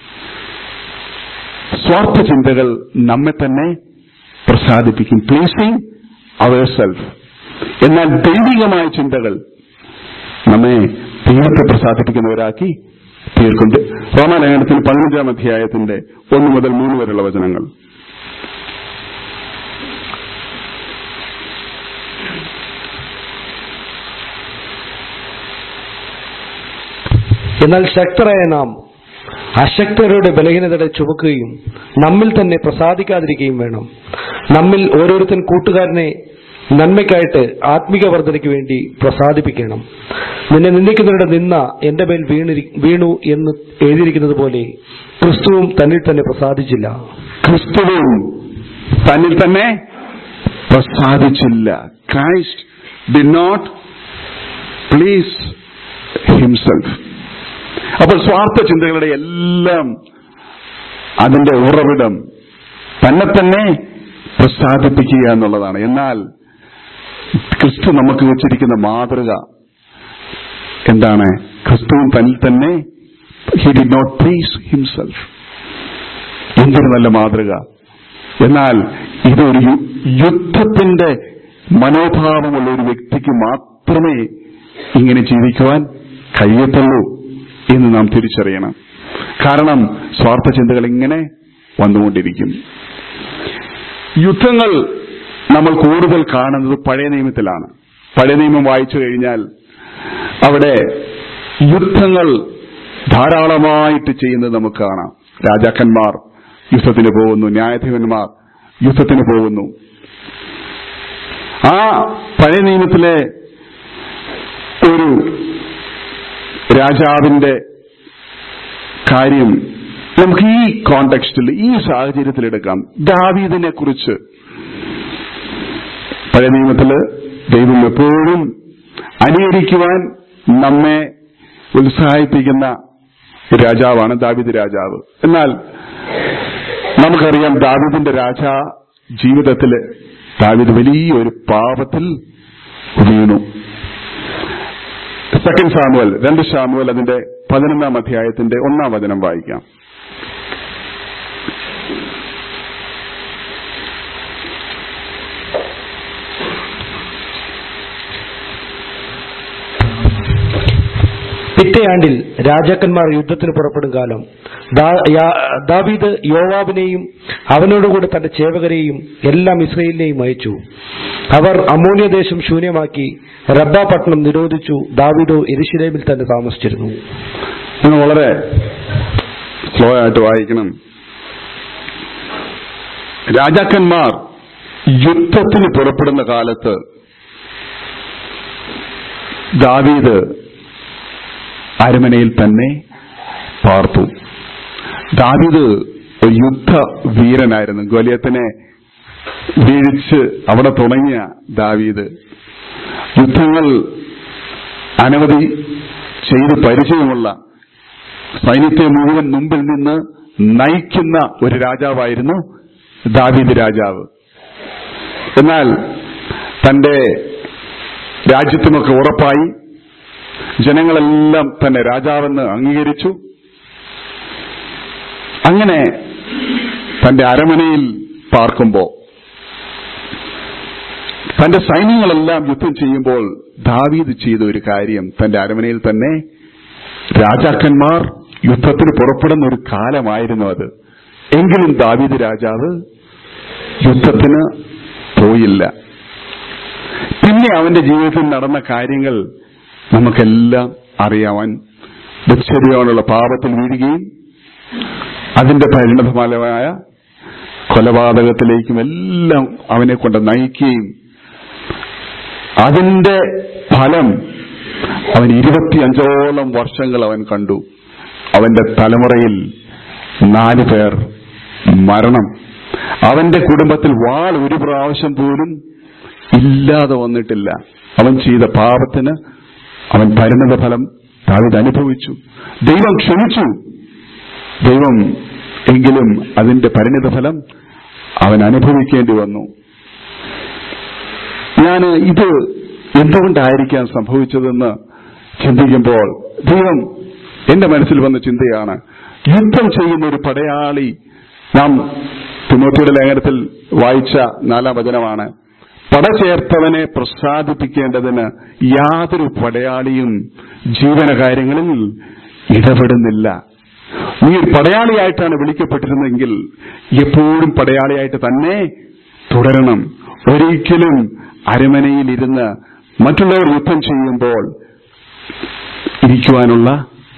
സ്വാർത്ഥ ചിന്തകൾ നമ്മെ തന്നെ പ്രസാദിപ്പിക്കും പ്ലീസിങ് അവർ സെൽഫ് എന്നാൽ ദൈവികമായ ചിന്തകൾ നമ്മെ ദൈവത്തെ പ്രസാദിപ്പിക്കുന്നവരാക്കി തീർക്കുന്നുണ്ട് റോമാലേഖനത്തിന് പതിനഞ്ചാം അധ്യായത്തിന്റെ ഒന്ന് മുതൽ മൂന്ന് വരെയുള്ള വചനങ്ങൾ എന്നാൽ ശക്തരായ നാം അശക്തരുടെ ബലഹീനതകളെ ചുമക്കുകയും നമ്മിൽ തന്നെ പ്രസാദിക്കാതിരിക്കുകയും വേണം നമ്മിൽ ഓരോരുത്തൻ കൂട്ടുകാരനെ നന്മയ്ക്കായിട്ട് ആത്മിക വർധനയ്ക്ക് വേണ്ടി പ്രസാദിപ്പിക്കണം നിന്നെ നിന്ദിക്കുന്നവരുടെ നിന്ന എന്റെ മേൽ വീണിരി- വീണു എന്ന് എഴുതിയിരിക്കുന്നത് പോലെ ക്രിസ്തുവും തന്നിൽ തന്നെ പ്രസാദിച്ചില്ല ക്രിസ്തുവും തന്നിൽ തന്നെ പ്രസാദിച്ചില്ല Christ did not please himself അപ്പോൾ സ്വാർത്ഥ ചിന്തകളുടെ എല്ലാം അതിന്റെ ഉറവിടം തന്നെ തന്നെ പ്രസാദിപ്പിക്കുക എന്നുള്ളതാണ് എന്നാൽ ക്രിസ്തു നമുക്ക് വെച്ചിരിക്കുന്ന മാതൃക എന്താണ് ക്രിസ്തുവും തന്നിൽ തന്നെ he did not please himself എന്തൊരു നല്ല മാതൃക എന്നാൽ ഇതൊരു യു- യുദ്ധത്തിന്റെ മനോഭാവമുള്ള ഒരു വ്യക്തിക്ക് മാത്രമേ ഇങ്ങനെ ജീവിക്കുവാൻ കഴിയത്തുള്ളൂ എന്ന് നാം തിരിച്ചറിയണം കാരണം സ്വാർത്ഥ ചിന്തകൾ ഇങ്ങനെ വന്നുകൊണ്ടിരിക്കും യുദ്ധങ്ങൾ നമ്മൾ കൂടുതൽ കാണുന്നത് പഴയ നിയമത്തിലാണ് പഴയ നിയമം വായിച്ചു കഴിഞ്ഞാൽ അവിടെ യുദ്ധങ്ങൾ ധാരാളമായിട്ട് ചെയ്യുന്നത് നമുക്ക് കാണാം രാജാക്കന്മാർ യുദ്ധത്തിന് പോകുന്നു ന്യായാധിപന്മാർ യുദ്ധത്തിന് പോകുന്നു ആ പഴയ നിയമത്തിലെ ഒരു രാജാവിന്റെ കാര്യം നമുക്ക് ഈ കോണ്ടെക്സ്റ്റിൽ ഈ സാഹചര്യത്തിൽ എടുക്കാം ദാവീദിനെ കുറിച്ച് പഴയ നിയമത്തില് ദൈവം എപ്പോഴും അനുകരിക്കുവാൻ നമ്മെ ഉത്സാഹിപ്പിക്കുന്ന ഒരു രാജാവാണ് ദാവീദ് രാജാവ് എന്നാൽ നമുക്കറിയാം ദാവീദിന്റെ രാജ ജീവിതത്തില് ദാവീദ് വലിയൊരു പാപത്തിൽ വീണു സെക്കൻഡ് സാമുവൽ രണ്ട് സാമുവൽ അതിന്റെ പതിനൊന്നാം അധ്യായത്തിന്റെ ഒന്നാം വചനം വായിക്കാം പിറ്റേയാണ്ടിൽ രാജാക്കന്മാർ യുദ്ധത്തിന് പുറപ്പെടും കാലം ദാ- യാ- ദാവീദ് യോവാബിനെയും അവനോടുകൂടെ തന്റെ ചേവകരെയും എല്ലാം ഇസ്രയേലിനെയും അയച്ചു അവർ അമോനിയ ദേശം ശൂന്യമാക്കി റബ്ബ പട്ടണം നിരോധിച്ചു ദാവീദോ എരിശിലേമിൽ തന്നെ താമസിച്ചിരുന്നു നിങ്ങൾ വളരെ സ്ലോ ആയിട്ട് വായിക്കണം രാജാക്കന്മാർ യുദ്ധത്തിന് പുറപ്പെടുന്ന കാലത്ത് ദാവീദ് അരമനയിൽ തന്നെ പാർത്തു ദാവീദ് ഒരു യുദ്ധ വീരനായിരുന്നു ഗോലിയത്തിനെ വീഴിച്ച് അവിടെ തുടങ്ങിയ ദാവീദ് യുദ്ധങ്ങൾ അനവധി ചെയ്ത് പരിചയമുള്ള സൈന്യത്തെ മുഴുവൻ മുമ്പിൽ നിന്ന് നയിക്കുന്ന ഒരു രാജാവായിരുന്നു ദാവീദ് രാജാവ് എന്നാൽ തന്റെ രാജ്യത്തിനൊക്കെ ഉറപ്പായി ജനങ്ങളെല്ലാം തന്നെ രാജാവെന്ന് അംഗീകരിച്ചു അങ്ങനെ തന്റെ അരമനയിൽ പാർക്കുമ്പോ തന്റെ സൈന്യങ്ങളെല്ലാം യുദ്ധം ചെയ്യുമ്പോൾ ദാവീദ് ചെയ്ത ഒരു കാര്യം തന്റെ അരമനയിൽ തന്നെ രാജാക്കന്മാർ യുദ്ധത്തിന് പുറപ്പെടുന്ന ഒരു കാലമായിരുന്നു അത് എങ്കിലും ദാവീദ് രാജാവ് യുദ്ധത്തിന് പോയില്ല പിന്നെ അവന്റെ ജീവിതത്തിൽ നടന്ന കാര്യങ്ങൾ നമുക്കെല്ലാം അറിയാവാൻ ബത്സരിയോനുള്ള പാപത്തിൽ വീഴുകയും അതിന്റെ പരിണതഫലമായ കൊലപാതകത്തിലേക്കും എല്ലാം അവനെ കൊണ്ട് നയിക്കുകയും അതിന്റെ ഫലം അവൻ ഇരുപത്തിയഞ്ചോളം വർഷങ്ങൾ അവൻ കണ്ടു അവന്റെ തലമുറയിൽ നാല് പേർ മരണം അവന്റെ കുടുംബത്തിൽ വാൾ ഒരു പ്രാവശ്യം പോലും ഇല്ലാതെ വന്നിട്ടില്ല അവൻ ചെയ്ത പാപത്തിന് അവൻ പരിണത ഫലം ദാവിദ് അനുഭവിച്ചു ദൈവം ക്ഷമിച്ചു ദൈവം എങ്കിലും അതിന്റെ പരിണിത ഫലം അവൻ അനുഭവിക്കേണ്ടി വന്നു ഞാൻ ഇത് എന്തുകൊണ്ടായിരിക്കാം സംഭവിച്ചതെന്ന് ചിന്തിക്കുമ്പോൾ ദൈവം എന്റെ മനസ്സിൽ വന്ന ചിന്തയാണ് യുദ്ധം ചെയ്യുന്ന ഒരു പടയാളി നാം തിമോത്തിയുടെ ലേഖനത്തിൽ വായിച്ച നാലാം വചനമാണ് പടചേർത്തവനെ പ്രസാദിപ്പിക്കേണ്ടതിന് യാതൊരു പടയാളിയും ജീവനകാര്യങ്ങളിൽ ഇടപെടുന്നില്ല നീ ഒരു പടയാളിയായിട്ടാണ് വിളിക്കപ്പെട്ടിരുന്നെങ്കിൽ എപ്പോഴും പടയാളിയായിട്ട് തന്നെ തുടരണം ഒരിക്കലും അരമനയിൽ ഇരുന്ന് മറ്റുള്ളവർ യുദ്ധം ചെയ്യുമ്പോൾ ഇരിക്കുവാനുള്ള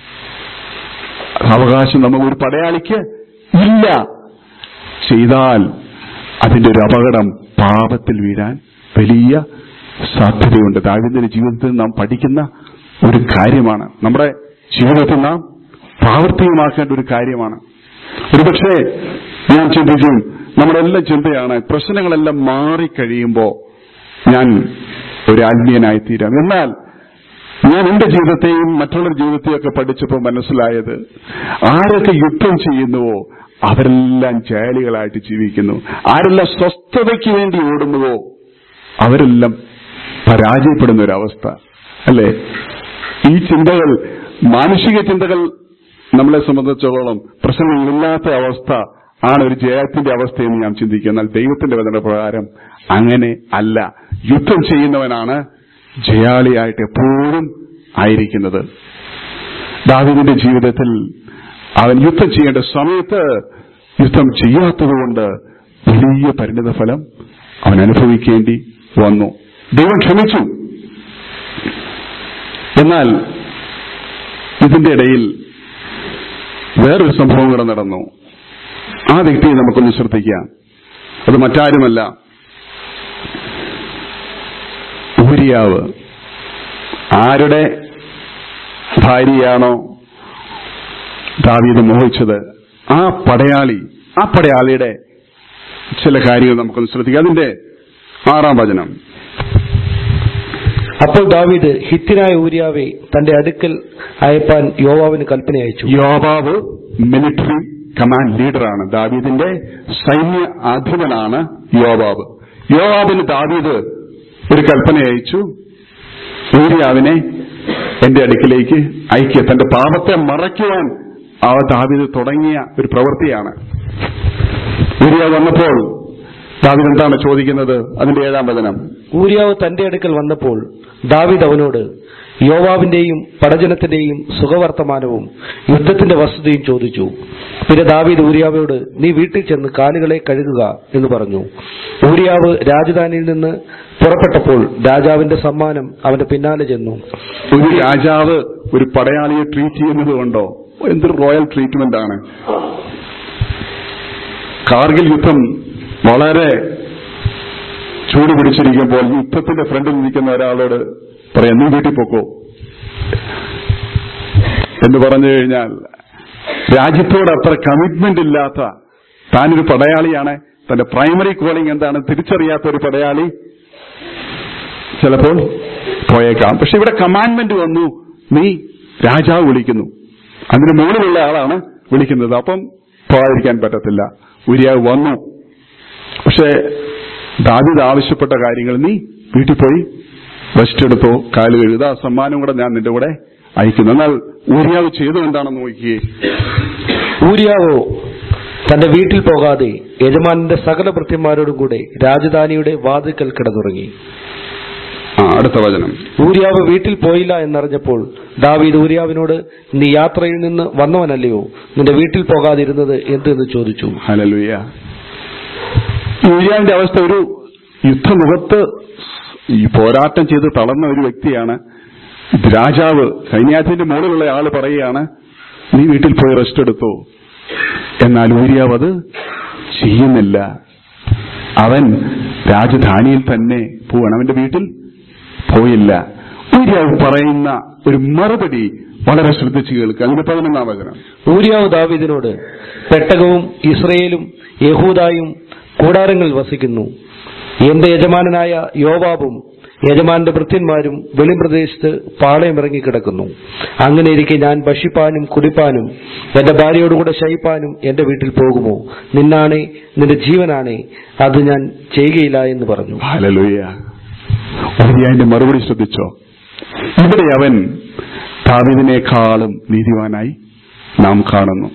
അവകാശം നമുക്ക് ഒരു പടയാളിക്ക് ഇല്ല ചെയ്താൽ അതിന്റെ ഒരു അപകടം പാപത്തിൽ വീഴാൻ വലിയ സാധ്യതയുണ്ട് ദാവിദിന്റെ ജീവിതത്തിൽ നാം പഠിക്കുന്ന ഒരു കാര്യമാണ് നമ്മുടെ ജീവിതത്തിൽ നാം പ്രാവർത്തികമാക്കേണ്ട ഒരു കാര്യമാണ് ഒരുപക്ഷെ ഞാൻ ചിന്തിക്കും നമ്മുടെ എല്ലാം ചിന്തയാണ് പ്രശ്നങ്ങളെല്ലാം മാറിക്കഴിയുമ്പോ ഞാൻ ഒരു ആത്മീയനായി തീരാം എന്നാൽ ഞാൻ എന്റെ ജീവിതത്തെയും മറ്റുള്ള ജീവിതത്തെയും ഒക്കെ പഠിച്ചപ്പോൾ മനസ്സിലായത് ആരൊക്കെ യുദ്ധം ചെയ്യുന്നുവോ അവരെല്ലാം ജയാളികളായിട്ട് ജീവിക്കുന്നു ആരെല്ലാം സ്വസ്ഥതയ്ക്ക് വേണ്ടി ഓടുന്നുവോ അവരെല്ലാം പരാജയപ്പെടുന്ന ഒരവസ്ഥ അല്ലേ ഈ ചിന്തകൾ മാനുഷിക ചിന്തകൾ നമ്മളെ സംബന്ധിച്ചിടത്തോളം പ്രശ്നങ്ങളില്ലാത്ത അവസ്ഥ ആണ് ഒരു ജയത്തിന്റെ അവസ്ഥയെന്ന് ഞാൻ ചിന്തിക്കുക എന്നാൽ ദൈവത്തിന്റെ വചന പ്രകാരം അങ്ങനെ അല്ല യുദ്ധം ചെയ്യുന്നവനാണ് ജയാളിയായിട്ട് എപ്പോഴും ആയിരിക്കുന്നത് ദാവിദിന്റെ ജീവിതത്തിൽ അവൻ യുദ്ധം ചെയ്യേണ്ട സമയത്ത് യുദ്ധം ചെയ്യാത്തതുകൊണ്ട് വലിയ പരിണിത ഫലം അവൻ അനുഭവിക്കേണ്ടി വന്നു ദൈവം ക്ഷമിച്ചു എന്നാൽ ഇതിന്റെ ഇടയിൽ വേറൊരു സംഭവം കൂടെ നടന്നു ആ വ്യക്തിയെ നമുക്കൊന്ന് ശ്രദ്ധിക്കാം അത് മറ്റാരുമല്ല ഊരിയാവ് ആരുടെ ഭാര്യയാണോ ദാവീദ് മോഹിച്ചത് ആ പടയാളി ആ പടയാളിയുടെ ചില കാര്യങ്ങൾ നമുക്കൊന്ന് ശ്രദ്ധിക്കാം അതിന്റെ ആറാം വചനം അപ്പോൾ ദാവീദ് ഹിത്തിനായ ഊരിയാവെ തന്റെ അടുക്കൽ അയപ്പാൻ യോവാവിന് കൽപ്പന അയച്ചു യോബാവ് മിലിറ്ററി കമാൻഡ് ലീഡറാണ് ദാവീദിന്റെ സൈന്യ അധിപനാണ് യോബാബ് യോബാബിന് ദാവീദ് ഒരു കൽപ്പന അയച്ചു ഊരിയാവിനെ എന്റെ അടുക്കിലേക്ക് അയക്കുക തന്റെ പാപത്തെ മറയ്ക്കുവാൻ ആ ദാവീദ് തുടങ്ങിയ ഒരു പ്രവൃത്തിയാണ് ഊരിയ വന്നപ്പോൾ ദാവീദ് എന്താണ് ചോദിക്കുന്നത് അതിന്റെ ഏഴാം വചനം ഊരിയാവ് തന്റെ അടുക്കൽ വന്നപ്പോൾ ദാവീദ് അവനോട് യോവാവിന്റെയും പടജനത്തിന്റെയും സുഖവർത്തമാനവും യുദ്ധത്തിന്റെ വസ്തുതയും ചോദിച്ചു പിന്നെ ദാവീദ് ഊരിയാവയോട് നീ വീട്ടിൽ ചെന്ന് കാലുകളെ കഴുകുക എന്ന് പറഞ്ഞു ഊരിയാവ് രാജധാനിയിൽ നിന്ന് പുറപ്പെട്ടപ്പോൾ രാജാവിന്റെ സമ്മാനം അവന്റെ പിന്നാലെ ചെന്നു ഒരു രാജാവ് ഒരു പടയാളിയെ ട്രീറ്റ് ചെയ്യുന്നത് കൊണ്ടോ എന്തൊരു റോയൽ ട്രീറ്റ്മെന്റ് ആണ് കാർഗിൽ യുദ്ധം വളരെ ചൂട് പിടിച്ചിരിക്കുമ്പോൾ യുദ്ധത്തിന്റെ ഫ്രണ്ടിൽ നിൽക്കുന്ന ഒരാളോട് പറയാം നീ വീട്ടിൽ പോക്കോ എന്ന് പറഞ്ഞു കഴിഞ്ഞാൽ രാജ്യത്തോട് അത്ര കമ്മിറ്റ്മെന്റ് ഇല്ലാത്ത താനൊരു പടയാളിയാണ് തന്റെ പ്രൈമറി കോളിംഗ് എന്താണ് തിരിച്ചറിയാത്ത ഒരു പടയാളി ചിലപ്പോൾ പോയേക്കാം പക്ഷെ ഇവിടെ കമാൻഡ്മെന്റ് വന്നു നീ രാജാവ് വിളിക്കുന്നു അതിന് മുകളിലുള്ള ആളാണ് വിളിക്കുന്നത് അപ്പം പോകാതിരിക്കാൻ പറ്റത്തില്ല ഉരിയാവ് വന്നു പക്ഷെ ദാവിദ് ആവശ്യപ്പെട്ട കാര്യങ്ങൾ നീ വീട്ടിൽ പോയി റെസ്റ്റ് എടുത്തോ കാല് കഴുകുക ആ സമ്മാനം കൂടെ ഞാൻ നിന്റെ കൂടെ അയക്കുന്നു എന്നാൽ ഊരിയാവ് ചെയ്തത് എന്താണെന്ന് നോക്കിയേ ഊരിയാവോ തന്റെ വീട്ടിൽ പോകാതെ യജമാനന്റെ സകല ഭൃത്യന്മാരോടും കൂടെ രാജധാനിയുടെ വാതിൽക്കൽ കിടന്നുറങ്ങി ആ അടുത്ത വചനം ഊരിയാവ് വീട്ടിൽ പോയില്ല എന്നറിഞ്ഞപ്പോൾ ദാവീദ് ഊരിയാവിനോട് നീ യാത്രയിൽ നിന്ന് വന്നവനല്ലയോ നിന്റെ വീട്ടിൽ പോകാതിരുന്നത് എന്തെന്ന് ചോദിച്ചു ഹലലുയ യൂരിയാവിന്റെ അവസ്ഥ ഒരു യുദ്ധമുഖത്ത് ഈ പോരാട്ടം ചെയ്ത് തളർന്ന ഒരു വ്യക്തിയാണ് ഇത് രാജാവ് സൈന്യാധിപന്റെ മുകളിലുള്ള ആള് പറയുകയാണ് നീ വീട്ടിൽ പോയി റെസ്റ്റ് എടുത്തോ എന്നാൽ ഊരിയാവ് അത് ചെയ്യുന്നില്ല അവൻ രാജധാനിയിൽ തന്നെ പോവാണ് അവന്റെ വീട്ടിൽ പോയില്ല ഊരിയാവ് പറയുന്ന ഒരു മറുപടി വളരെ ശ്രദ്ധിച്ചു കേൾക്കുക അതിന്റെ പതിനൊന്നാം വചനം ഊരിയാവ് ദാവീദിനോട് പെട്ടകവും ഇസ്രയേലും യഹൂദായും കൂടാരങ്ങളിൽ വസിക്കുന്നു എന്റെ യജമാനനായ യോവാബും യജമാന്റെ ഭൃത്യന്മാരും വെളിപ്രദേശത്ത് പാളയമിറങ്ങി കിടക്കുന്നു അങ്ങനെ ഇരിക്കെ ഞാൻ ഭക്ഷിപ്പാനും കുടിപ്പാനും എന്റെ ഭാര്യയോടുകൂടെ ശയിപ്പാനും എന്റെ വീട്ടിൽ പോകുമോ നിന്നാണേ നിന്റെ ജീവനാണേ അത് ഞാൻ ചെയ്യുകയില്ല എന്ന് പറഞ്ഞു ഹലലുയ അതിന്റെ മറുപടി ശ്രദ്ധിച്ചോ ഇവിടെ അവൻ ദാവിദിനേക്കാളും നീതിവാനായി നാം കാണുന്നു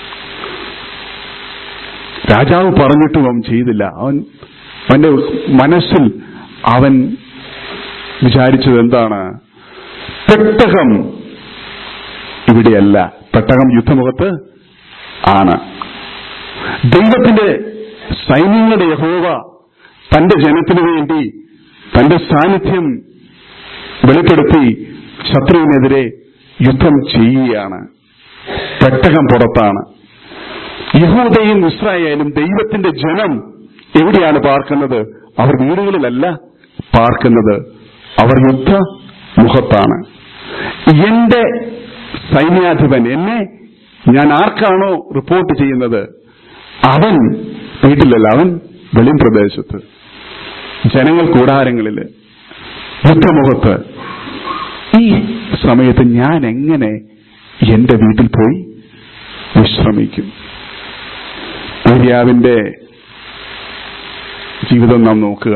രാജാവ് പറഞ്ഞിട്ടും അവൻ ചെയ്തില്ല അവൻ അവന്റെ മനസ്സിൽ അവൻ വിചാരിച്ചത് എന്താണ് പെട്ടകം ഇവിടെയല്ല പെട്ടകം യുദ്ധമുഖത്ത് ആണ് ദൈവത്തിന്റെ സൈന്യങ്ങളുടെ യഹോവ തന്റെ ജനത്തിനു വേണ്ടി തന്റെ സാന്നിധ്യം വെളിപ്പെടുത്തി ശത്രുവിനെതിരെ യുദ്ധം ചെയ്യുകയാണ് പെട്ടകം പുറത്താണ് യഹൂദയും ഇസ്രായേലും ദൈവത്തിന്റെ ജനം എവിടെയാണ് പാർക്കുന്നത് അവർ വീടുകളിലല്ല പാർക്കുന്നത് അവർ യുദ്ധ മുഖത്താണ് എന്റെ സൈന്യാധിപൻ എന്നെ ഞാൻ ആർക്കാണോ റിപ്പോർട്ട് ചെയ്യുന്നത് അവൻ വീട്ടിലല്ല അവൻ വെളിം പ്രദേശത്ത് ജനങ്ങൾ കൂടാരങ്ങളില് യുദ്ധമുഖത്ത് ഈ സമയത്ത് ഞാൻ എങ്ങനെ എന്റെ വീട്ടിൽ പോയി വിശ്രമിക്കും ഏരിയാവിന്റെ ജീവിതം നാം നോക്കുക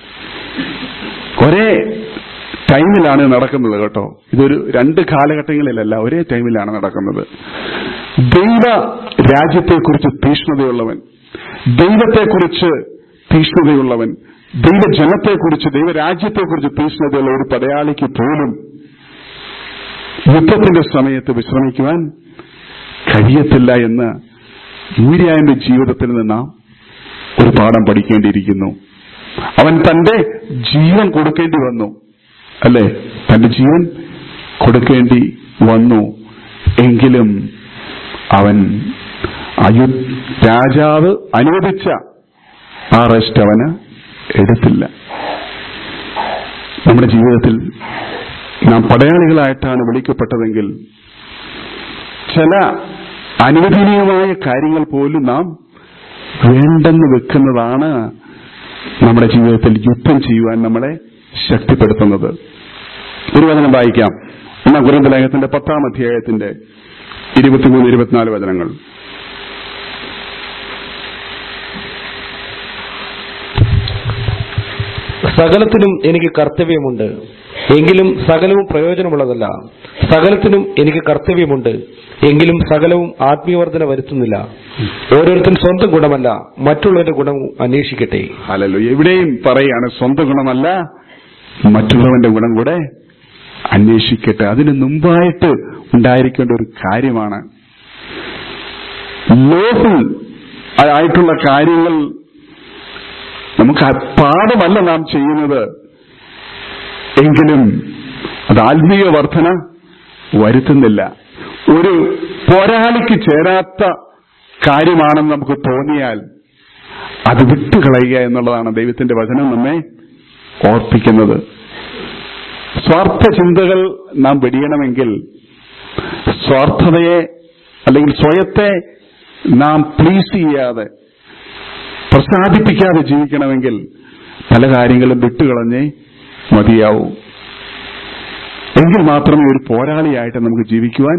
ഒരേ ടൈമിലാണ് നടക്കുന്നത് കേട്ടോ ഇതൊരു രണ്ട് കാലഘട്ടങ്ങളിലല്ല ഒരേ ടൈമിലാണ് നടക്കുന്നത് ദൈവ രാജ്യത്തെക്കുറിച്ച് തീഷ്ണതയുള്ളവൻ ദൈവത്തെക്കുറിച്ച് തീഷ്ണതയുള്ളവൻ ദൈവജനത്തെക്കുറിച്ച് ദൈവരാജ്യത്തെക്കുറിച്ച് തീഷ്ണതയുള്ള ഒരു പടയാളിക്ക് പോലും യുദ്ധത്തിന്റെ സമയത്ത് വിശ്രമിക്കുവാൻ കഴിയത്തില്ല എന്ന് യൂര്യാന്റെ ജീവിതത്തിൽ നിന്ന് നാം ഒരു പാഠം പഠിക്കേണ്ടിയിരിക്കുന്നു അവൻ തന്റെ ജീവൻ കൊടുക്കേണ്ടി വന്നു അല്ലെ തന്റെ ജീവൻ കൊടുക്കേണ്ടി വന്നു എങ്കിലും അവൻ അയു രാജാവ് അനുവദിച്ച ആ റെസ്റ്റ് അവന് എടുത്തില്ല നമ്മുടെ ജീവിതത്തിൽ നാം പടയാളികളായിട്ടാണ് വിളിക്കപ്പെട്ടതെങ്കിൽ ചില അനുവദനീയമായ കാര്യങ്ങൾ പോലും നാം വേണ്ടെന്ന് വെക്കുന്നതാണ് നമ്മുടെ ജീവിതത്തിൽ യുദ്ധം ചെയ്യുവാൻ നമ്മളെ ശക്തിപ്പെടുത്തുന്നത് ഒരു വചനം വായിക്കാം ഒന്നാം കുറിന്ത ലേഖത്തിന്റെ പത്താം അധ്യായത്തിന്റെ ഇരുപത്തിമൂന്ന് ഇരുപത്തിനാല് വചനങ്ങൾ സകലത്തിനും എനിക്ക് കർത്തവ്യമുണ്ട് എങ്കിലും സകലവും പ്രയോജനമുള്ളതല്ല സകലത്തിനും എനിക്ക് കർത്തവ്യമുണ്ട് എങ്കിലും സകലവും ആത്മീയവർദ്ധന വരുത്തുന്നില്ല ഓരോരുത്തൻ സ്വന്തം ഗുണമല്ല മറ്റുള്ളവരുടെ ഗുണവും അന്വേഷിക്കട്ടെ അല്ലല്ലോ എവിടെയും പറയാണ് സ്വന്തം ഗുണമല്ല മറ്റുള്ളവന്റെ ഗുണം കൂടെ അന്വേഷിക്കട്ടെ അതിന് മുമ്പായിട്ട് ഉണ്ടായിരിക്കേണ്ട ഒരു കാര്യമാണ് ലോഫുൾ ആയിട്ടുള്ള കാര്യങ്ങൾ നമുക്ക് പാഠമല്ല നാം ചെയ്യുന്നത് എങ്കിലും അത് ആത്മീയ വർധന വരുത്തുന്നില്ല ഒരു പോരാളിക്ക് ചേരാത്ത കാര്യമാണെന്ന് നമുക്ക് തോന്നിയാൽ അത് വിട്ടുകളയുക എന്നുള്ളതാണ് ദൈവത്തിന്റെ വചനം നമ്മെ ഓർപ്പിക്കുന്നത് സ്വാർത്ഥ ചിന്തകൾ നാം വെടിയണമെങ്കിൽ സ്വാർത്ഥതയെ അല്ലെങ്കിൽ സ്വയത്തെ നാം പ്ലീസ് ചെയ്യാതെ പ്രസാദിപ്പിക്കാതെ ജീവിക്കണമെങ്കിൽ പല കാര്യങ്ങളും വിട്ടുകളഞ്ഞേ മതിയാവൂ എങ്കിൽ മാത്രമേ ഒരു പോരാളിയായിട്ട് നമുക്ക് ജീവിക്കുവാൻ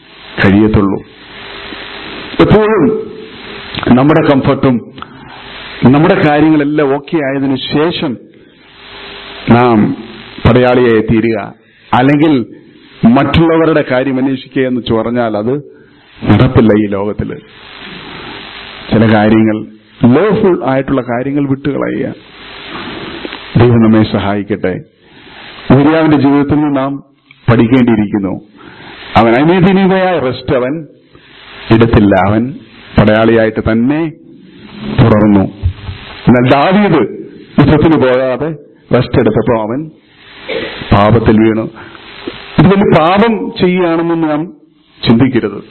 കഴിയത്തുള്ളൂ എപ്പോഴും നമ്മുടെ കംഫർട്ടും നമ്മുടെ കാര്യങ്ങളെല്ലാം ഓക്കെ ആയതിനു ശേഷം നാം പടയാളിയായി തീരുക അല്ലെങ്കിൽ മറ്റുള്ളവരുടെ കാര്യം അന്വേഷിക്കുക എന്ന് പറഞ്ഞാൽ അത് നടപ്പില്ല ഈ ലോകത്തില് ചില കാര്യങ്ങൾ ലോഫുൾ ആയിട്ടുള്ള കാര്യങ്ങൾ വിട്ടുകളയുക ദൈവം നമ്മെ സഹായിക്കട്ടെ ഊര്യാവിന്റെ ജീവിതത്തിൽ നിന്ന് നാം പഠിക്കേണ്ടിയിരിക്കുന്നു അവൻ അനീതിനീതയായ റെസ്റ്റ് അവൻ എടുത്തില്ല അവൻ പടയാളിയായിട്ട് തന്നെ തുടർന്നു എന്നാൽ ദാവീദ് യുദ്ധത്തിന് പോകാതെ റെസ്റ്റ് എടുത്തപ്പോ അവൻ പാപത്തിൽ വീണു ഇത് വലിയ പാപം ചെയ്യുകയാണെന്ന് നാം ചിന്തിക്കരുത്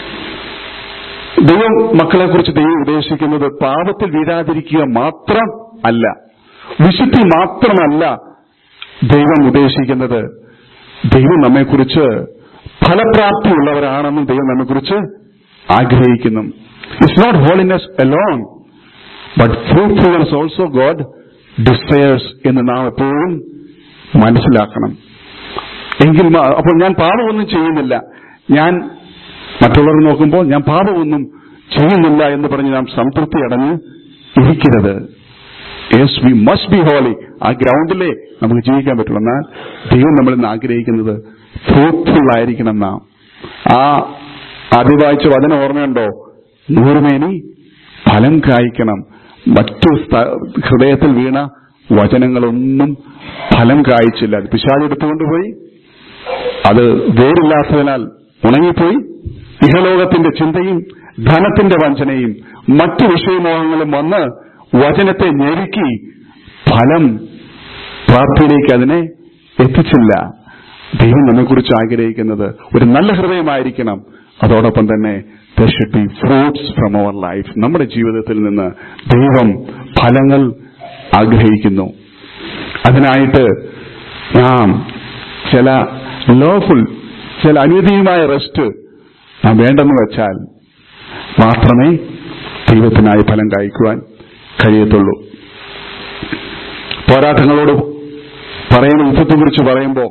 ദൈവം മക്കളെ കുറിച്ച് ദൈവം ഉദ്ദേശിക്കുന്നത് പാപത്തിൽ വീഴാതിരിക്കുക മാത്രം അല്ല വിശുദ്ധി മാത്രമല്ല ദൈവം ഉദ്ദേശിക്കുന്നത് ദൈവം നമ്മെക്കുറിച്ച് ഫലപ്രാപ്തിയുള്ളവരാണെന്നും ദൈവം നമ്മെക്കുറിച്ച് ആഗ്രഹിക്കുന്നു it's not holiness alone but fruitfulness also God desires എന്ന് നാം എപ്പോഴും മനസ്സിലാക്കണം എങ്കിൽ മാ- അപ്പോൾ ഞാൻ പാപമൊന്നും ചെയ്യുന്നില്ല ഞാൻ മറ്റുള്ളവർ നോക്കുമ്പോൾ ഞാൻ പാപമൊന്നും ചെയ്യുന്നില്ല എന്ന് പറഞ്ഞ് നാം സംതൃപ്തി അടഞ്ഞ് ഇരിക്കരുത് yes we must be holy ആ ഗ്രൗണ്ടിലേ നമുക്ക് ജീവിക്കാൻ പറ്റുള്ളൂ എന്നാൽ ദൈവം നമ്മളിൽ നിന്ന് ആഗ്രഹിക്കുന്നത് ഫ്രൂട്ട്ഫുൾ ആയിരിക്കണം നാം ആ ആദ്യ വായിച്ച വചനം ഓർമ്മയുണ്ടോ നൂറുമേനി ഫലം കായ്ക്കണം മറ്റു സ്ഥ- ഹൃദയത്തിൽ വീണ വചനങ്ങളൊന്നും ഫലം കായ്ച്ചില്ല അത് പിശാച് എടുത്തുകൊണ്ടുപോയി അത് വേരില്ലാത്തതിനാൽ ഉണങ്ങിപ്പോയി ഇഹലോകത്തിന്റെ ചിന്തയും ധനത്തിന്റെ വഞ്ചനയും മറ്റു വിഷയമോഹങ്ങളും വന്ന് വചനത്തെ ഞെരുക്കി ഫലം പ്രാപ്തിയിലേക്ക് അതിനെ എത്തിച്ചില്ല ദൈവം നമ്മെക്കുറിച്ച് ആഗ്രഹിക്കുന്നത് ഒരു നല്ല ഹൃദയമായിരിക്കണം അതോടൊപ്പം തന്നെ there should be fruits from our life നമ്മുടെ ജീവിതത്തിൽ നിന്ന് ദൈവം ഫലങ്ങൾ ആഗ്രഹിക്കുന്നു അതിനായിട്ട് നാം ചില ലോഫുൾ ചില അനുവദീയമായ റെസ്റ്റ് നാം വേണ്ടെന്ന് വെച്ചാൽ മാത്രമേ ദൈവത്തിനായി ഫലം കായ്ക്കുവാൻ കഴിയത്തുള്ളൂ പോരാട്ടങ്ങളോട് പറയുന്ന യുദ്ധത്തെക്കുറിച്ച് പറയുമ്പോൾ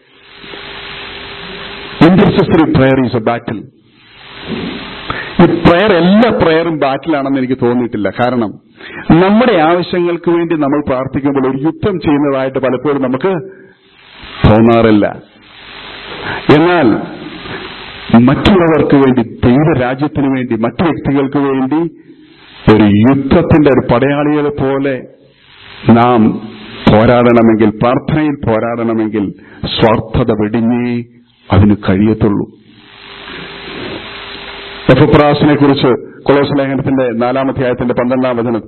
intercessory prayer is a battle ഈ പ്രയർ എല്ലാ പ്രയറും ബാറ്റിലാണെന്ന് എനിക്ക് തോന്നിയിട്ടില്ല കാരണം നമ്മുടെ ആവശ്യങ്ങൾക്ക് വേണ്ടി നമ്മൾ പ്രാർത്ഥിക്കുമ്പോൾ ഒരു യുദ്ധം ചെയ്യുന്നതായിട്ട് പലപ്പോഴും നമുക്ക് തോന്നാറില്ല എന്നാൽ മറ്റുള്ളവർക്ക് വേണ്ടി ദൈവരാജ്യത്തിന് വേണ്ടി മറ്റു വ്യക്തികൾക്ക് വേണ്ടി ഒരു യുദ്ധത്തിന്റെ ഒരു പടയാളികളെ പോലെ നാം പോരാടണമെങ്കിൽ പ്രാർത്ഥനയിൽ പോരാടണമെങ്കിൽ സ്വാർത്ഥത വെടിഞ്ഞേ അതിന് കഴിയത്തുള്ളൂ എഫപ്രാസിനെ കുറിച്ച് കൊളോസ് ലേഖനത്തിന്റെ നാലാമധ്യായത്തിന്റെ പന്ത്രണ്ടാം വചനം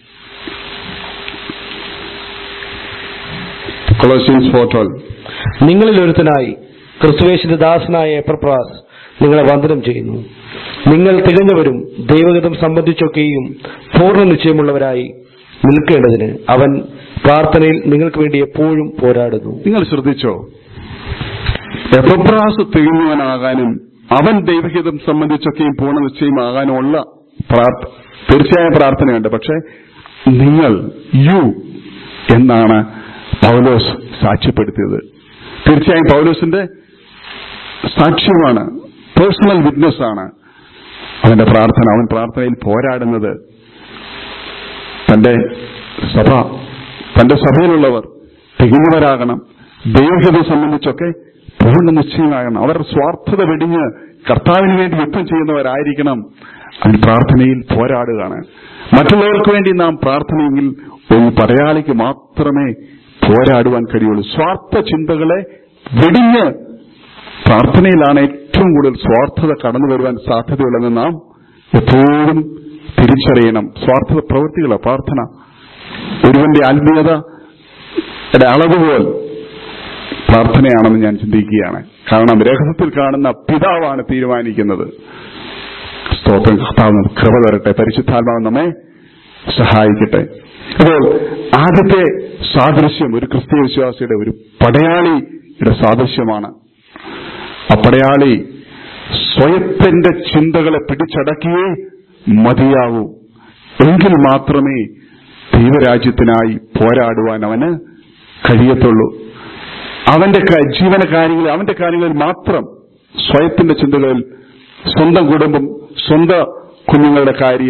കൊളോസിയൻസ് ഫോർ ട്വൽവ് നിങ്ങളിൽ ഒരുത്തനായി ക്രിസ്തുവേശിന്റെ ദാസനായ എപ്രപ്രാസ് നിങ്ങളെ വന്ദനം ചെയ്യുന്നു നിങ്ങൾ തികഞ്ഞവരും ദൈവഗതം സംബന്ധിച്ചൊക്കെയും പൂർണ്ണ നിശ്ചയമുള്ളവരായി നിൽക്കേണ്ടതിന് അവൻ പ്രാർത്ഥനയിൽ നിങ്ങൾക്ക് വേണ്ടി എപ്പോഴും പോരാടുന്നു നിങ്ങൾ ശ്രദ്ധിച്ചോ എഫപ്രാസ് തികഞ്ഞവനാകാനും അവൻ ദൈവഹിതം സംബന്ധിച്ചൊക്കെയും പൂർണ്ണ നിശ്ചയമാകാനുമുള്ള പ്രാർത്ഥ തീർച്ചയായും പ്രാർത്ഥനയുണ്ട് പക്ഷെ നിങ്ങൾ യു എന്നാണ് പൗലോസ് സാക്ഷ്യപ്പെടുത്തിയത് തീർച്ചയായും പൗലോസിന്റെ സാക്ഷ്യമാണ് പേഴ്സണൽ വിറ്റ്നസ് ആണ് അവന്റെ പ്രാർത്ഥന അവൻ പ്രാർത്ഥനയിൽ പോരാടുന്നത് തന്റെ സഭ തന്റെ സഭയിലുള്ളവർ തികഞ്ഞവരാകണം ദൈവഹിതം സംബന്ധിച്ചൊക്കെ പൂർണ്ണ നിശ്ചയമാകണം അവർ സ്വാർത്ഥത വെടിഞ്ഞ് കർത്താവിന് വേണ്ടി യുദ്ധം ചെയ്യുന്നവരായിരിക്കണം അതിന് പ്രാർത്ഥനയിൽ പോരാടുകയാണ് മറ്റുള്ളവർക്ക് വേണ്ടി നാം പ്രാർത്ഥനയെങ്കിൽ ഒരു പടയാളിക്ക് മാത്രമേ പോരാടുവാൻ കഴിയുള്ളൂ സ്വാർത്ഥ ചിന്തകളെ വെടിഞ്ഞ് പ്രാർത്ഥനയിലാണ് ഏറ്റവും കൂടുതൽ സ്വാർത്ഥത കടന്നു വരുവാൻ സാധ്യതയുള്ളതെന്ന് നാം എപ്പോഴും തിരിച്ചറിയണം സ്വാർത്ഥത പ്രവൃത്തികളോ പ്രാർത്ഥന ഒരുവന്റെ ആത്മീയതയുടെ അളവുപോൽ പ്രാർത്ഥനയാണെന്ന് ഞാൻ ചിന്തിക്കുകയാണ് കാരണം രഹസ്യത്തിൽ കാണുന്ന പിതാവാണ് തീരുമാനിക്കുന്നത് സ്തോത്രം കർത്താവ് നമുക്ക് കൃപ തരട്ടെ പരിശുദ്ധാത്മാവ് നമ്മെ സഹായിക്കട്ടെ അപ്പോൾ ആദ്യത്തെ സാദൃശ്യം ഒരു ക്രിസ്തീയ വിശ്വാസിയുടെ ഒരു പടയാളിയുടെ സാദൃശ്യമാണ് ആ പടയാളി സ്വയത്തിന്റെ ചിന്തകളെ പിടിച്ചടക്കിയേ മതിയാവൂ എങ്കിൽ മാത്രമേ ദൈവരാജ്യത്തിനായി പോരാടുവാൻ അവന് കഴിയത്തുള്ളൂ അവന്റെ ക- ജീവന കാര്യങ്ങളിൽ അവന്റെ കാര്യങ്ങളിൽ മാത്രം സ്വയത്തിന്റെ ചിന്തകളിൽ സ്വന്തം കുടുംബം സ്വന്തം കുഞ്ഞുങ്ങളുടെ കാര്യം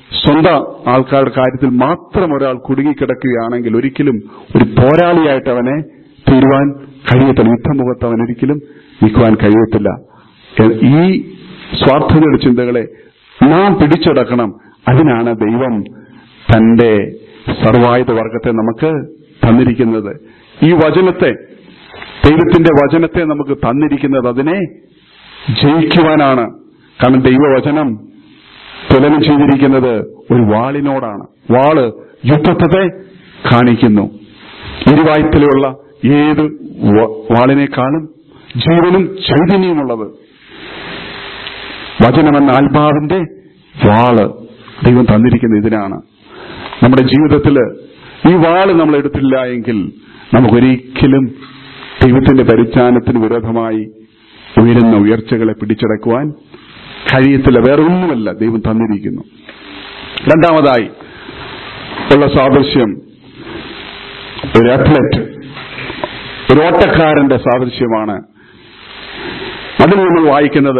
സ്വന്തം ആൾക്കാരുടെ കാര്യത്തിൽ മാത്രം ഒരാൾ കുടുങ്ങിക്കിടക്കുകയാണെങ്കിൽ ഒരിക്കലും ഒരു പോരാളിയായിട്ട് അവനെ തീരുവാൻ കഴിയത്തില്ല യുദ്ധമുഖത്ത് അവൻ ഒരിക്കലും നിൽക്കുവാൻ കഴിയത്തില്ല എ- ഈ സ്വാർത്ഥതയുടെ ചിന്തകളെ നാം പിടിച്ചടക്കണം അതിനാണ് ദൈവം തന്റെ സർവായുധ വർഗത്തെ നമുക്ക് തന്നിരിക്കുന്നത് ഈ വചനത്തെ ദൈവത്തിന്റെ വചനത്തെ നമുക്ക് തന്നിരിക്കുന്നത് അതിനെ ജയിക്കുവാനാണ് കാരണം ദൈവവചനം തുലനം ചെയ്തിരിക്കുന്നത് ഒരു വാളിനോടാണ് വാള് യുദ്ധത്തെ കാണിക്കുന്നു ഇരുവായ്പത്തിലുള്ള ഏത് വ- വാളിനേക്കാളും ജീവനും ചൈതന്യമുള്ളത് വചനമെന്ന ആത്മാവിന്റെ വാള് ദൈവം തന്നിരിക്കുന്ന ഇതിനാണ് നമ്മുടെ ജീവിതത്തിൽ ഈ വാള് നമ്മൾ എടുത്തില്ല എങ്കിൽ നമുക്കൊരിക്കലും ദൈവത്തിന്റെ പരിജ്ഞാനത്തിന് വിരോധമായി ഉയരുന്ന ഉയർച്ചകളെ പിടിച്ചടക്കുവാൻ കഴിയത്തില്ല വേറെ ഒന്നുമല്ല ദൈവം തന്നിരിക്കുന്നു രണ്ടാമതായി ഉള്ള സാദൃശ്യം ഒരു അത്ലറ്റ് ഒരു ഓട്ടക്കാരന്റെ സാദൃശ്യമാണ് അതിൽ നമ്മൾ വായിക്കുന്നത്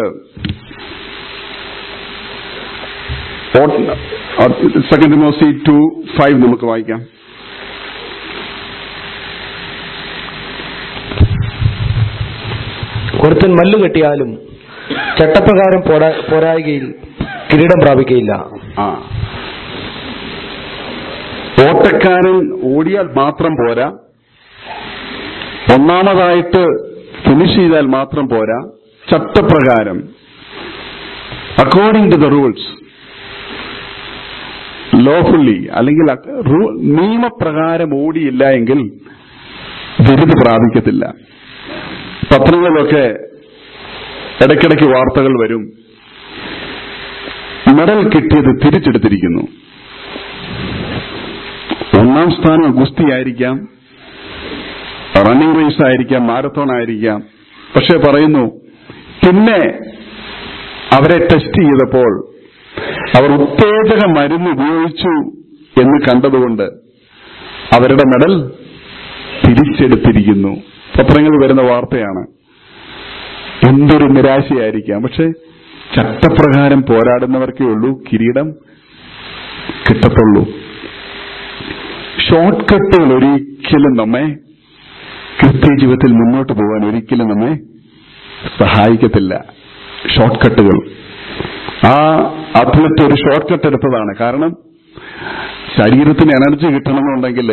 സെക്കൻഡ് മോസി ടു ഫൈവ് നമുക്ക് വായിക്കാം ഒരുത്തൻ മല്ലു കെട്ടിയാലും ചട്ടപ്രകാരം പോരാ- പോരായികയിൽ കിരീടം പ്രാപിക്കയില്ല ആ ഓട്ടക്കാരൻ ഓടിയാൽ മാത്രം പോരാ ഒന്നാമതായിട്ട് ഫിനിഷ് ചെയ്താൽ മാത്രം പോരാ ചട്ടപ്രകാരം according to the rules lawfully അല്ലെങ്കിൽ അ- റൂ- നിയമപ്രകാരം ഓടിയില്ല എങ്കിൽ ബിരുദ് പ്രാപിക്കത്തില്ല പത്രങ്ങളിലൊക്കെ ഇടയ്ക്കിടയ്ക്ക് വാർത്തകൾ വരും മെഡൽ കിട്ടിയത് തിരിച്ചെടുത്തിരിക്കുന്നു ഒന്നാം സ്ഥാനം ഗുസ്തി ആയിരിക്കാം റണ്ണിംഗ് റേസ് ആയിരിക്കാം മാരത്തോൺ ആയിരിക്കാം പക്ഷെ പറയുന്നു പിന്നെ അവരെ ടെസ്റ്റ് ചെയ്തപ്പോൾ അവർ ഉത്തേജക മരുന്ന് ഉപയോഗിച്ചു എന്ന് കണ്ടതുകൊണ്ട് അവരുടെ മെഡൽ തിരിച്ചെടുത്തിരിക്കുന്നു പത്രങ്ങളിൽ വരുന്ന വാർത്തയാണ് എന്തൊരു നിരാശയായിരിക്കാം പക്ഷെ ചട്ടപ്രകാരം പോരാടുന്നവർക്കേ ഉള്ളൂ കിരീടം കിട്ടത്തുള്ളൂ ഷോർട്ട് കട്ടുകൾ ഒരിക്കലും നമ്മെ ക്രിസ്ത്യ ജീവിതത്തിൽ മുന്നോട്ട് പോകാൻ ഒരിക്കലും നമ്മെ സഹായിക്കത്തില്ല ഷോർട്ട് കട്ടുകൾ ആ അത്ലറ്റ് ഒരു ഷോർട്ട് കട്ട് എടുത്തതാണ് കാരണം ശരീരത്തിന് എനർജി കിട്ടണമെന്നുണ്ടെങ്കിൽ